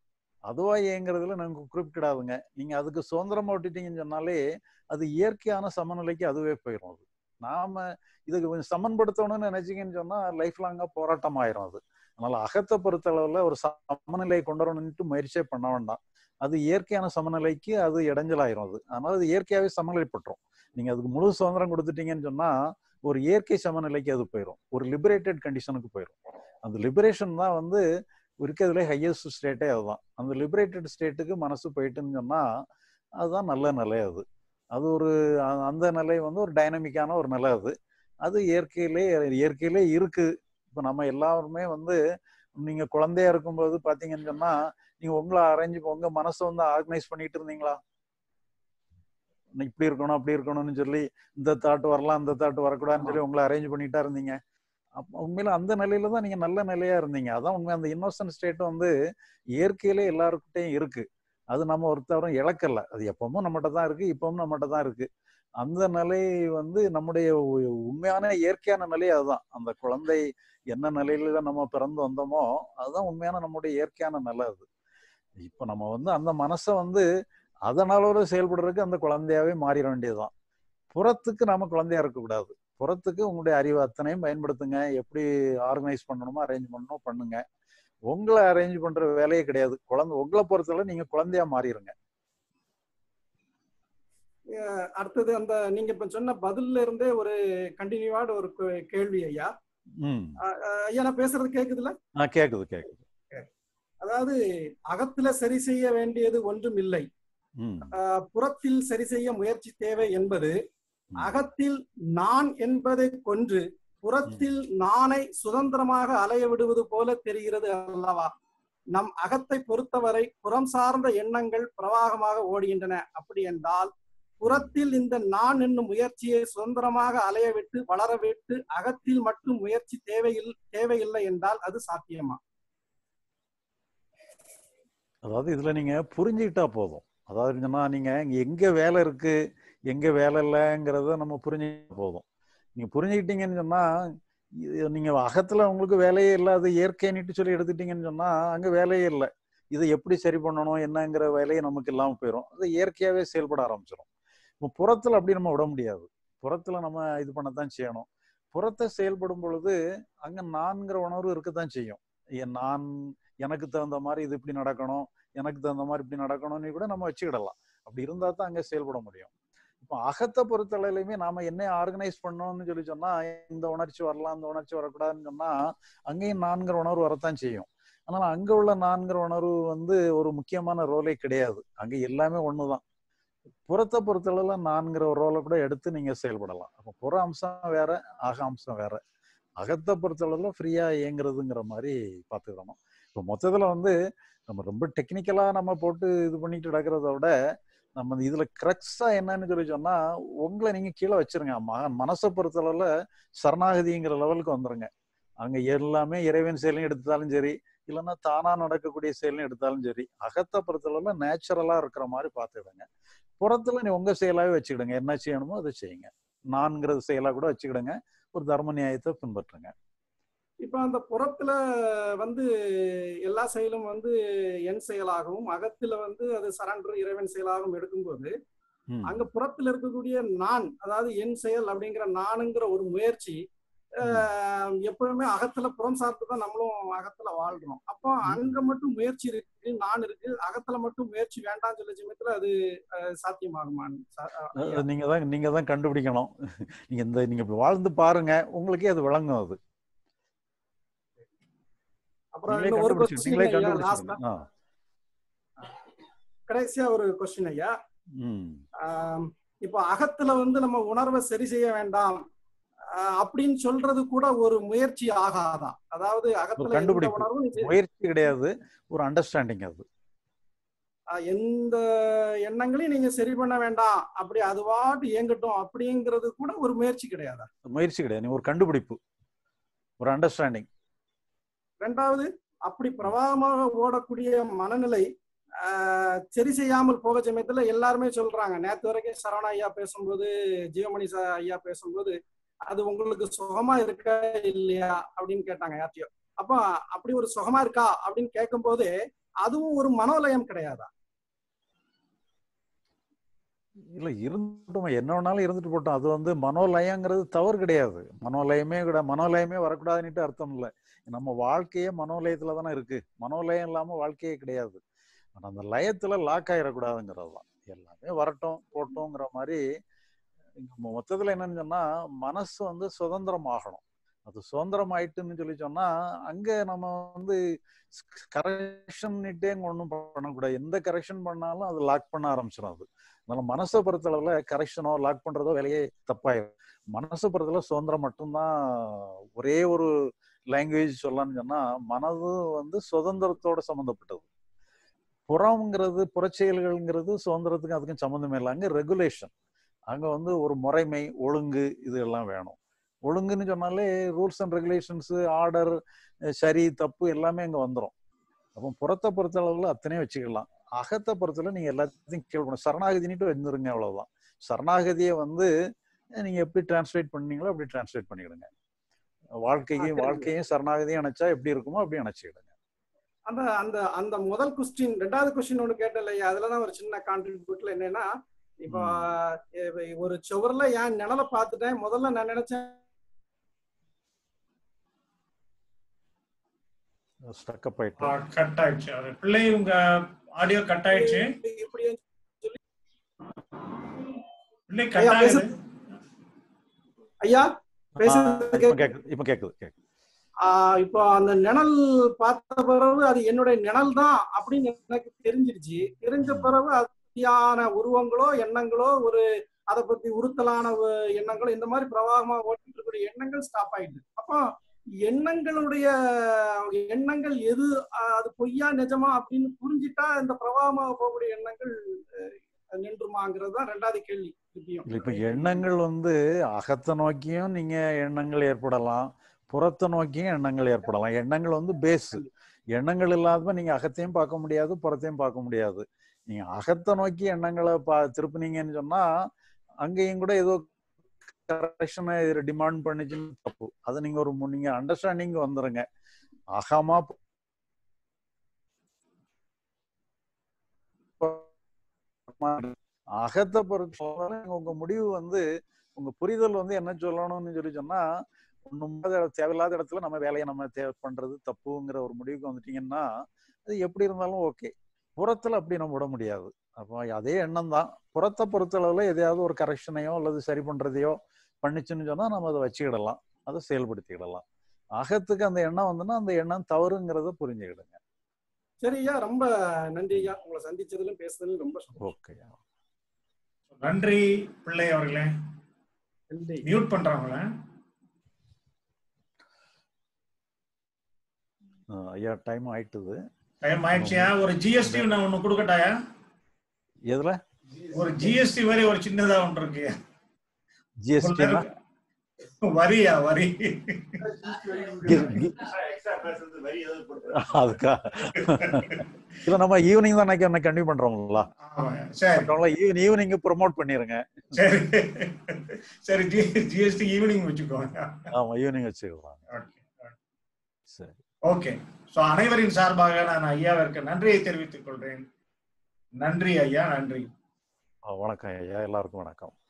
அதுவா இயங்குறதுல நமக்கு குறிப்பிடாதுங்க நீங்க அதுக்கு சுதந்திரமா விட்டுட்டீங்கன்னு சொன்னாலே அது இயற்கையான சமநிலைக்கு அதுவே போயிடும் அது நாம இதுக்கு கொஞ்சம் சமன்படுத்தணும்னு நினைச்சீங்கன்னு சொன்னா லைஃப் லாங்கா போராட்டம் ஆயிரும் அது அதனால அகத்தை பொறுத்த அளவுல ஒரு சமநிலையை கொண்டு வரணும்னுட்டு முயற்சியே பண்ண வேண்டாம் அது இயற்கையான சமநிலைக்கு அது இடைஞ்சலாயிரும் அது அதனால அது இயற்கையாவே சமநிலைப்பட்டுரும் நீங்க அதுக்கு முழு சுதந்திரம் கொடுத்துட்டீங்கன்னு சொன்னா ஒரு இயற்கை சமநிலைக்கு அது போயிடும் ஒரு லிபரேட்டட் கண்டிஷனுக்கு போயிடும் அந்த லிபரேஷன் தான் வந்து இருக்கிறதுல ஹையஸ்ட் ஸ்டேட்டே அதுதான் அந்த லிபரேட்டட் ஸ்டேட்டுக்கு மனசு போயிட்டுன்னு சொன்னா அதுதான் நல்ல நிலை அது அது ஒரு அ- அந்த நிலை வந்து ஒரு டைனமிக்கான ஒரு நிலை அது அது இயற்கையிலே இயற்கையிலே இருக்கு இப்போ நம்ம எல்லாருமே வந்து நீங்க குழந்தையா இருக்கும்போது பாத்தீங்கன்னு சொன்னா நீங்க உங்களை அரேஞ்ச் உங்க மனசை வந்து ஆர்கனைஸ் பண்ணிட்டு இருந்தீங்களா இப்படி இருக்கணும் அப்படி இருக்கணும்னு சொல்லி இந்த தாட் வரலாம் இந்த தாட் வரக்கூடாதுன்னு சொல்லி உங்களை அரேஞ்ச் பண்ணிட்டா இருந்தீங்க அப்ப உண்மையில அந்த நிலையில தான் நீங்க நல்ல நிலையா இருந்தீங்க அதான் உண்மை அந்த இன்னோசன்ட் ஸ்டேட் வந்து இயற்கையிலே எல்லாருக்கிட்டையும் இருக்கு அது நம்ம ஒருத்தரும் இழக்கல அது எப்பவும் நம்மகிட்ட தான் இருக்கு இப்பவும் நம்மகிட்ட தான் இருக்கு அந்த நிலை வந்து நம்முடைய உ- உண்மையான இயற்கையான நிலை அதுதான் அந்த குழந்தை என்ன நிலையில நம்ம பிறந்து வந்தோமோ அதுதான் உண்மையான நம்முடைய இயற்கையான நிலை அது இப்ப நம்ம வந்து அந்த மனசை வந்து அதனால செயல்படுறதுக்கு அந்த குழந்தையாவே மாறிட வேண்டியதுதான் புறத்துக்கு நாம குழந்தையா இருக்கக்கூடாது புறத்துக்கு உங்களுடைய அறிவு அத்தனையும் பயன்படுத்துங்க எப்படி ஆர்கனைஸ் பண்ணணுமோ அரேஞ்ச் பண்ணணும் பண்ணுங்க உங்களை அரேஞ்ச் பண்ற வேலையே கிடையாது குழந்தை உங்களை பொறுத்தவரை நீங்க குழந்தையா மாறிடுங்க
அஹ் அடுத்தது அந்த நீங்க இப்ப சொன்ன பதில்ல இருந்தே ஒரு கண்டினியூவான ஒரு கே- கேள்வி ஐயா
ம்
அஹ் அஹ் ஐயா நான் பேசுறது கேக்குதுல
ஆ கேக்குது கேக்குது
அதாவது அகத்துல சரி செய்ய வேண்டியது ஒன்றும் இல்லை
ம்
அஹ் புறத்தில் சரி செய்ய முயற்சி தேவை என்பது அகத்தில் நான் என்பதை கொன்று புறத்தில் நானை சுதந்திரமாக அலைய விடுவது போல தெரிகிறது அல்லவா நம் அகத்தை பொறுத்தவரை புறம் சார்ந்த எண்ணங்கள் பிரவாகமாக ஓடுகின்றன அப்படி என்றால் புறத்தில் இந்த நான் என்னும் முயற்சியை சுதந்திரமாக அலைய விட்டு வளர விட்டு அகத்தில் மட்டும் முயற்சி தேவையில் தேவையில்லை என்றால் அது சாத்தியமா
அதாவது இதுல நீங்க புரிஞ்சுக்கிட்டா போதும் அதாவது சொன்னா நீங்க இங்க எங்க வேலை இருக்கு எங்க வேலை இல்லைங்கிறத நம்ம புரிஞ்சுக்கிட்டா போதும் நீங்க புரிஞ்சுக்கிட்டீங்கன்னு சொன்னா இது நீங்க அகத்துல உங்களுக்கு வேலையே இல்லை அது இயற்கைன்னுட்டு சொல்லி எடுத்துட்டீங்கன்னு சொன்னா அங்க வேலையே இல்லை இதை எப்படி சரி பண்ணணும் என்னங்கிற வேலையை நமக்கு இல்லாம போயிடும் அது இயற்கையாவே செயல்பட ஆரம்பிச்சிடும் இப்போ புறத்துல அப்படி நம்ம விட முடியாது புறத்துல நம்ம இது பண்ணத்தான் செய்யணும் புறத்தை செயல்படும் பொழுது அங்க நான்கிற உணர்வு இருக்கத்தான் செய்யும் என் நான் எனக்கு தகுந்த மாதிரி இது இப்படி நடக்கணும் எனக்கு தகுந்த மாதிரி இப்படி நடக்கணும்னு கூட நம்ம வச்சுக்கிடலாம் அப்படி இருந்தா தான் அங்க செயல்பட முடியும் இப்போ அகத்தை பொறுத்தளவுலையுமே நாம என்ன ஆர்கனைஸ் பண்ணோம்னு சொல்லி சொன்னா இந்த உணர்ச்சி வரலாம் இந்த உணர்ச்சி வரக்கூடாதுன்னு சொன்னா அங்கேயும் நான்கிற உணர்வு வரத்தான் செய்யும் அதனால அங்க உள்ள நான்கிற உணர்வு வந்து ஒரு முக்கியமான ரோலே கிடையாது அங்க எல்லாமே ஒண்ணுதான் புறத்தை பொறுத்தளவுல நான்கிற ஒரு ரோலை கூட எடுத்து நீங்க செயல்படலாம் அப்போ புற அம்சம் வேற அக அம்சம் வேற அகத்தை பொறுத்தளவுல ஃப்ரீயா இயங்குறதுங்கிற மாதிரி பார்த்துக்கிறணும் இப்போ மொத்தத்துல வந்து நம்ம ரொம்ப டெக்னிக்கலா நம்ம போட்டு இது பண்ணிட்டு நடக்கிறத விட நம்ம இதுல கிரக்ஸா என்னன்னு சொல்லி சொன்னா உங்களை நீங்க கீழே வச்சிருங்க ம- மனசை பொறுத்தளவுல சரணாகதிங்கிற லெவலுக்கு வந்துருங்க அங்க எல்லாமே இறைவன் செயலையும் எடுத்தாலும் சரி இல்லைன்னா தானா நடக்கக்கூடிய செயலையும் எடுத்தாலும் சரி அகத்தை பொறுத்தளவுல நேச்சுரலா இருக்கிற மாதிரி பார்த்துக்கிடுங்க புறத்துல நீ உங்க செயலாவே வச்சுக்கிடுங்க என்ன செய்யணுமோ அதை செய்யுங்க நான்கிறது செயலா கூட வச்சுக்கிடுங்க ஒரு தர்ம நியாயத்தை பின்பற்றுங்க
இப்ப அந்த புறத்துல வந்து எல்லா செயலும் வந்து என் செயலாகவும் அகத்துல வந்து அது சரண்டர் இறைவன் செயலாகவும் எடுக்கும்போது
ம்.
அங்க புறத்துல இருக்கக்கூடிய நான் அதாவது என் செயல் அப்படிங்கிற நானுங்கிற ஒரு முயற்சி ஆஹ், எப்பவுமே அகத்துல புறம் சார்ந்து தான் நம்மளும் அகத்துல வாழ்றோம் அப்போ அங்க மட்டும் முயற்சி இருக்கு நான் இருக்கு அகத்துல மட்டும் முயற்சி வேண்டாம்னு சொல்ல சமயத்துல அது ஆஹ், சாத்தியமாகுமான்னு சா- ஆஹ், ஐயா.
அஹ் நீங்க தான் நீங்க தான் கண்டுபிடிக்கணும் நீங்க இந்த நீங்க இப்படி வாழ்ந்து பாருங்க உங்களுக்கே அது விளங்கும் அது
அப்புறம்
நீங்களே
இன்னும் ஒரு
கண்டுபிடிச்சு
கொஸ்டின்
நீங்களே
ஐயா
கண்டுபிடிச்சிருங்க
லாஸ்டா
ஆ
கடைசியா ஒரு கொஸ்டின் ஐயா
ம்
ஆம், இப்போ அகத்துல வந்து நம்ம உணர்வை சரி செய்ய வேண்டாம் ஆஹ் அப்படின்னு சொல்றது கூட ஒரு முயற்சி ஆகாதா அதாவது
ஒரு
அகத்துல எந்த
கண்டுபிடிப்பு
உணர்வும் இது-
முயற்சி கிடையாது ஒரு அண்டர்ஸ்டாண்டிங் அது
ஆஹ் எந்த எண்ணங்களையும் நீங்க சரி பண்ண வேண்டாம் அப்படி அதுவாட்டு இயங்கட்டும் அப்படிங்கிறது கூட ஒரு முயற்சி கிடையாதா
முயற்சி கிடையாது நீ ஒரு கண்டுபிடிப்பு ஒரு அண்டர்ஸ்டாண்டிங்
ரெண்டாவது அப்படி பிரவாகமாக ஓடக்கூடிய மனநிலை ஆஹ் சரி செய்யாமல் போக சமயத்துல எல்லாருமே சொல்றாங்க நேத்து வரைக்கும் சரவண ஐயா பேசும்போது ஜீவமணி ச- ஐயா பேசும்போது அது உங்களுக்கு சுகமா இருக்கா இல்லையா அப்படின்னு கேட்டாங்க யார்ட்டையோ அப்ப அப்படி ஒரு சுகமா இருக்கா அப்படின்னு கேட்கும்போது அதுவும் ஒரு மனோலயம் கிடையாதா
இல்ல இருந்துட்டோம் என்ன வேணாலும் இருந்துட்டு போட்டோம் அது வந்து மனோலயங்கிறது தவறு கிடையாது மனோலயமே கூட மனோலயமே வரக்கூடாதுன்னுட்டு அர்த்தம் இல்லை நம்ம வாழ்க்கையே மனோலயத்துல தானே இருக்கு மனோலயம் இல்லாம வாழ்க்கையே கிடையாது ஆனா அந்த லயத்துல லாக் ஆயிடக்கூடாதுங்கிறது தான் எல்லாமே வரட்டும் போட்டோங்கிற மாதிரி இங்க மொத்தத்துல என்னன்னு சொன்னா மனசு வந்து சுதந்திரம் ஆகணும் அது சுதந்திரம் ஆயிட்டுன்னு சொல்லி சொன்னா அங்க நம்ம வந்து கரெக்ஷன்ட்டே ஒன்றும் பண்ணக்கூடாது எந்த கரெக்ஷன் பண்ணாலும் அது லாக் பண்ண ஆரம்பிச்சிடும் அது அதனால மனசை பொறுத்தளவுல கரெக்ஷனோ லாக் பண்றதோ வேலையே தப்பாயிரும் மனசை பொறுத்தளவு சுதந்திரம் மட்டும்தான் ஒரே ஒரு லாங்குவேஜ் சொல்லலாம்னு சொன்னா மனது வந்து சுதந்திரத்தோட சம்மந்தப்பட்டது புறம்ங்கிறது புறச்செயல்கள்ங்கிறது சுதந்திரத்துக்கும் அதுக்கும் சம்மந்தமே இல்லை அங்க ரெகுலேஷன் அங்க வந்து ஒரு முறைமை ஒழுங்கு இது எல்லாம் வேணும் ஒழுங்குன்னு சொன்னாலே ரூல்ஸ் அண்ட் ரெகுலேஷன்ஸ் ஆர்டர் சரி தப்பு எல்லாமே அங்க வந்துடும் அப்போ புறத்தை பொறுத்த அளவுல அத்தனையும் வச்சுக்கலாம் அகத்தை பொறுத்தவரை நீங்க எல்லாத்தையும் கேள்வி சரணாகதினிட்டு வந்துருங்க அவ்வளவுதான் சரணாகதியை வந்து நீங்க எப்படி டிரான்ஸ்லேட் பண்ணீங்களோ அப்படி டிரான்ஸ்லேட் பண்ணிடுங்க வாழ்க்கையும் வாழ்க்கையும் சரணாகதியும் அணைச்சா எப்படி இருக்குமோ அப்படி அணைச்சிடுங்க
அந்த அந்த அந்த முதல் கொஸ்டின் ரெண்டாவது கொஸ்டின் ஒன்று கேட்டேன் இல்லையா அதுலதான் ஒரு சின்ன கான்ட்ரிபியூட்ல என்னன்னா இப்போ ஒரு சுவர்ல என் நிழலை பார்த்துட்டேன் முதல்ல நான் நினைச்சேன்
ஸ்டக்கப் ஆயிட்டு
கட் ஆயிடுச்சு அது பிள்ளை உங்க ஆடியோ கட் ஆயிடுச்சு
இப்படி
பிள்ளை கட் ஆகுது
ஐயா
இப்ப கேக்குது இப்ப கேக்குது கேக்குது
இப்போ அந்த நிழல் பார்த்த பிறகு அது என்னுடைய நிழல் தான் அப்படின்னு எனக்கு தெரிஞ்சிருச்சு தெரிஞ்ச பிறகு அதியான உருவங்களோ எண்ணங்களோ ஒரு அதை பத்தி உறுத்தலான எண்ணங்களோ இந்த மாதிரி பிரவாகமா ஓட்டிட்டு இருக்கக்கூடிய எண்ணங்கள் ஸ்டாப் ஆயிடுது அப்போ எண்ணங்களுடைய எண்ணங்கள் எது அது பொய்யா நிஜமா அப்படின்னு புரிஞ்சுட்டா இந்த பிரவாகமாக போகக்கூடிய எண்ணங்கள் நின்றுமாங்கிறது தான் ரெண்டாவது கேள்வி
இப்ப எண்ணங்கள் வந்து அகத்தை நோக்கியும் நீங்க எண்ணங்கள் ஏற்படலாம் புறத்தை நோக்கியும் எண்ணங்கள் ஏற்படலாம் எண்ணங்கள் வந்து பேஸ் எண்ணங்கள் இல்லாதப்ப நீங்க அகத்தையும் பார்க்க முடியாது புறத்தையும் பார்க்க முடியாது நீங்க அகத்தை நோக்கி எண்ணங்களை பா திருப்பினீங்கன்னு சொன்னா அங்கேயும் கூட ஏதோ கரெக்ஷனை டிமாண்ட் பண்ணிச்சுன்னு தப்பு அது நீங்க ஒரு நீங்க அண்டர்ஸ்டாண்டிங் வந்துருங்க அகமா அகத்தை பொறுத்தவரை உங்க முடிவு வந்து உங்க புரிதல் வந்து என்ன சொல்லணும்னு சொல்லி சொன்னா ஒண்ணும் தேவையில்லாத இடத்துல நம்ம வேலையை நம்ம தேவை பண்றது தப்புங்கிற ஒரு முடிவுக்கு வந்துட்டீங்கன்னா அது எப்படி இருந்தாலும் ஓகே புறத்துல அப்படி நம்ம விட முடியாது அப்போ அதே எண்ணம் தான் புறத்தை பொறுத்தளவுல எதையாவது ஒரு கரெக்ஷனையோ அல்லது சரி பண்றதையோ பண்ணிச்சுன்னு சொன்னா நம்ம அதை வச்சுக்கிடலாம் அதை செயல்படுத்திக்கிடலாம் அகத்துக்கு அந்த எண்ணம் வந்துன்னா அந்த எண்ணம் தவறுங்கிறத புரிஞ்சுக்கிடுங்க
சரியா ரொம்ப நன்றி ஐயா உங்களை சந்திச்சதுல பேசுறதுல ரொம்ப
ஓகே
நன்றி பிள்ளை அவர்களே மியூட் பண்றாங்களே
ஐயா டைம் ஆயிட்டுது
டைம் ஆயிடுச்சியா ஒரு ஜிஎஸ்டி நான் ஒண்ணு கொடுக்கட்டாயா
எதுல
ஒரு ஜிஎஸ்டி வரி ஒரு சின்னதா ஒன்று இருக்கு
ஜிஎஸ்டி
வரியா வரி
அதுக்கா இல்ல நம்ம ஈவினிங் தான் அன்னைக்கு கண்டினியூ பண்றோம்ல ஈவினிங் ஈவினிங் ப்ரொமோட் பண்ணிருங்க
சரி சரி ஜிஎஸ்டி ஈவினிங் வச்சுக்கோங்க
ஆமா ஈவினிங் வச்சுக்கலாம் சரி
ஓகே ஸோ அனைவரின் சார்பாக நான் ஐயாவிற்கு நன்றியை தெரிவித்துக் கொள்றேன் நன்றி ஐயா நன்றி
வணக்கம் ஐயா எல்லாருக்கும் வணக்கம்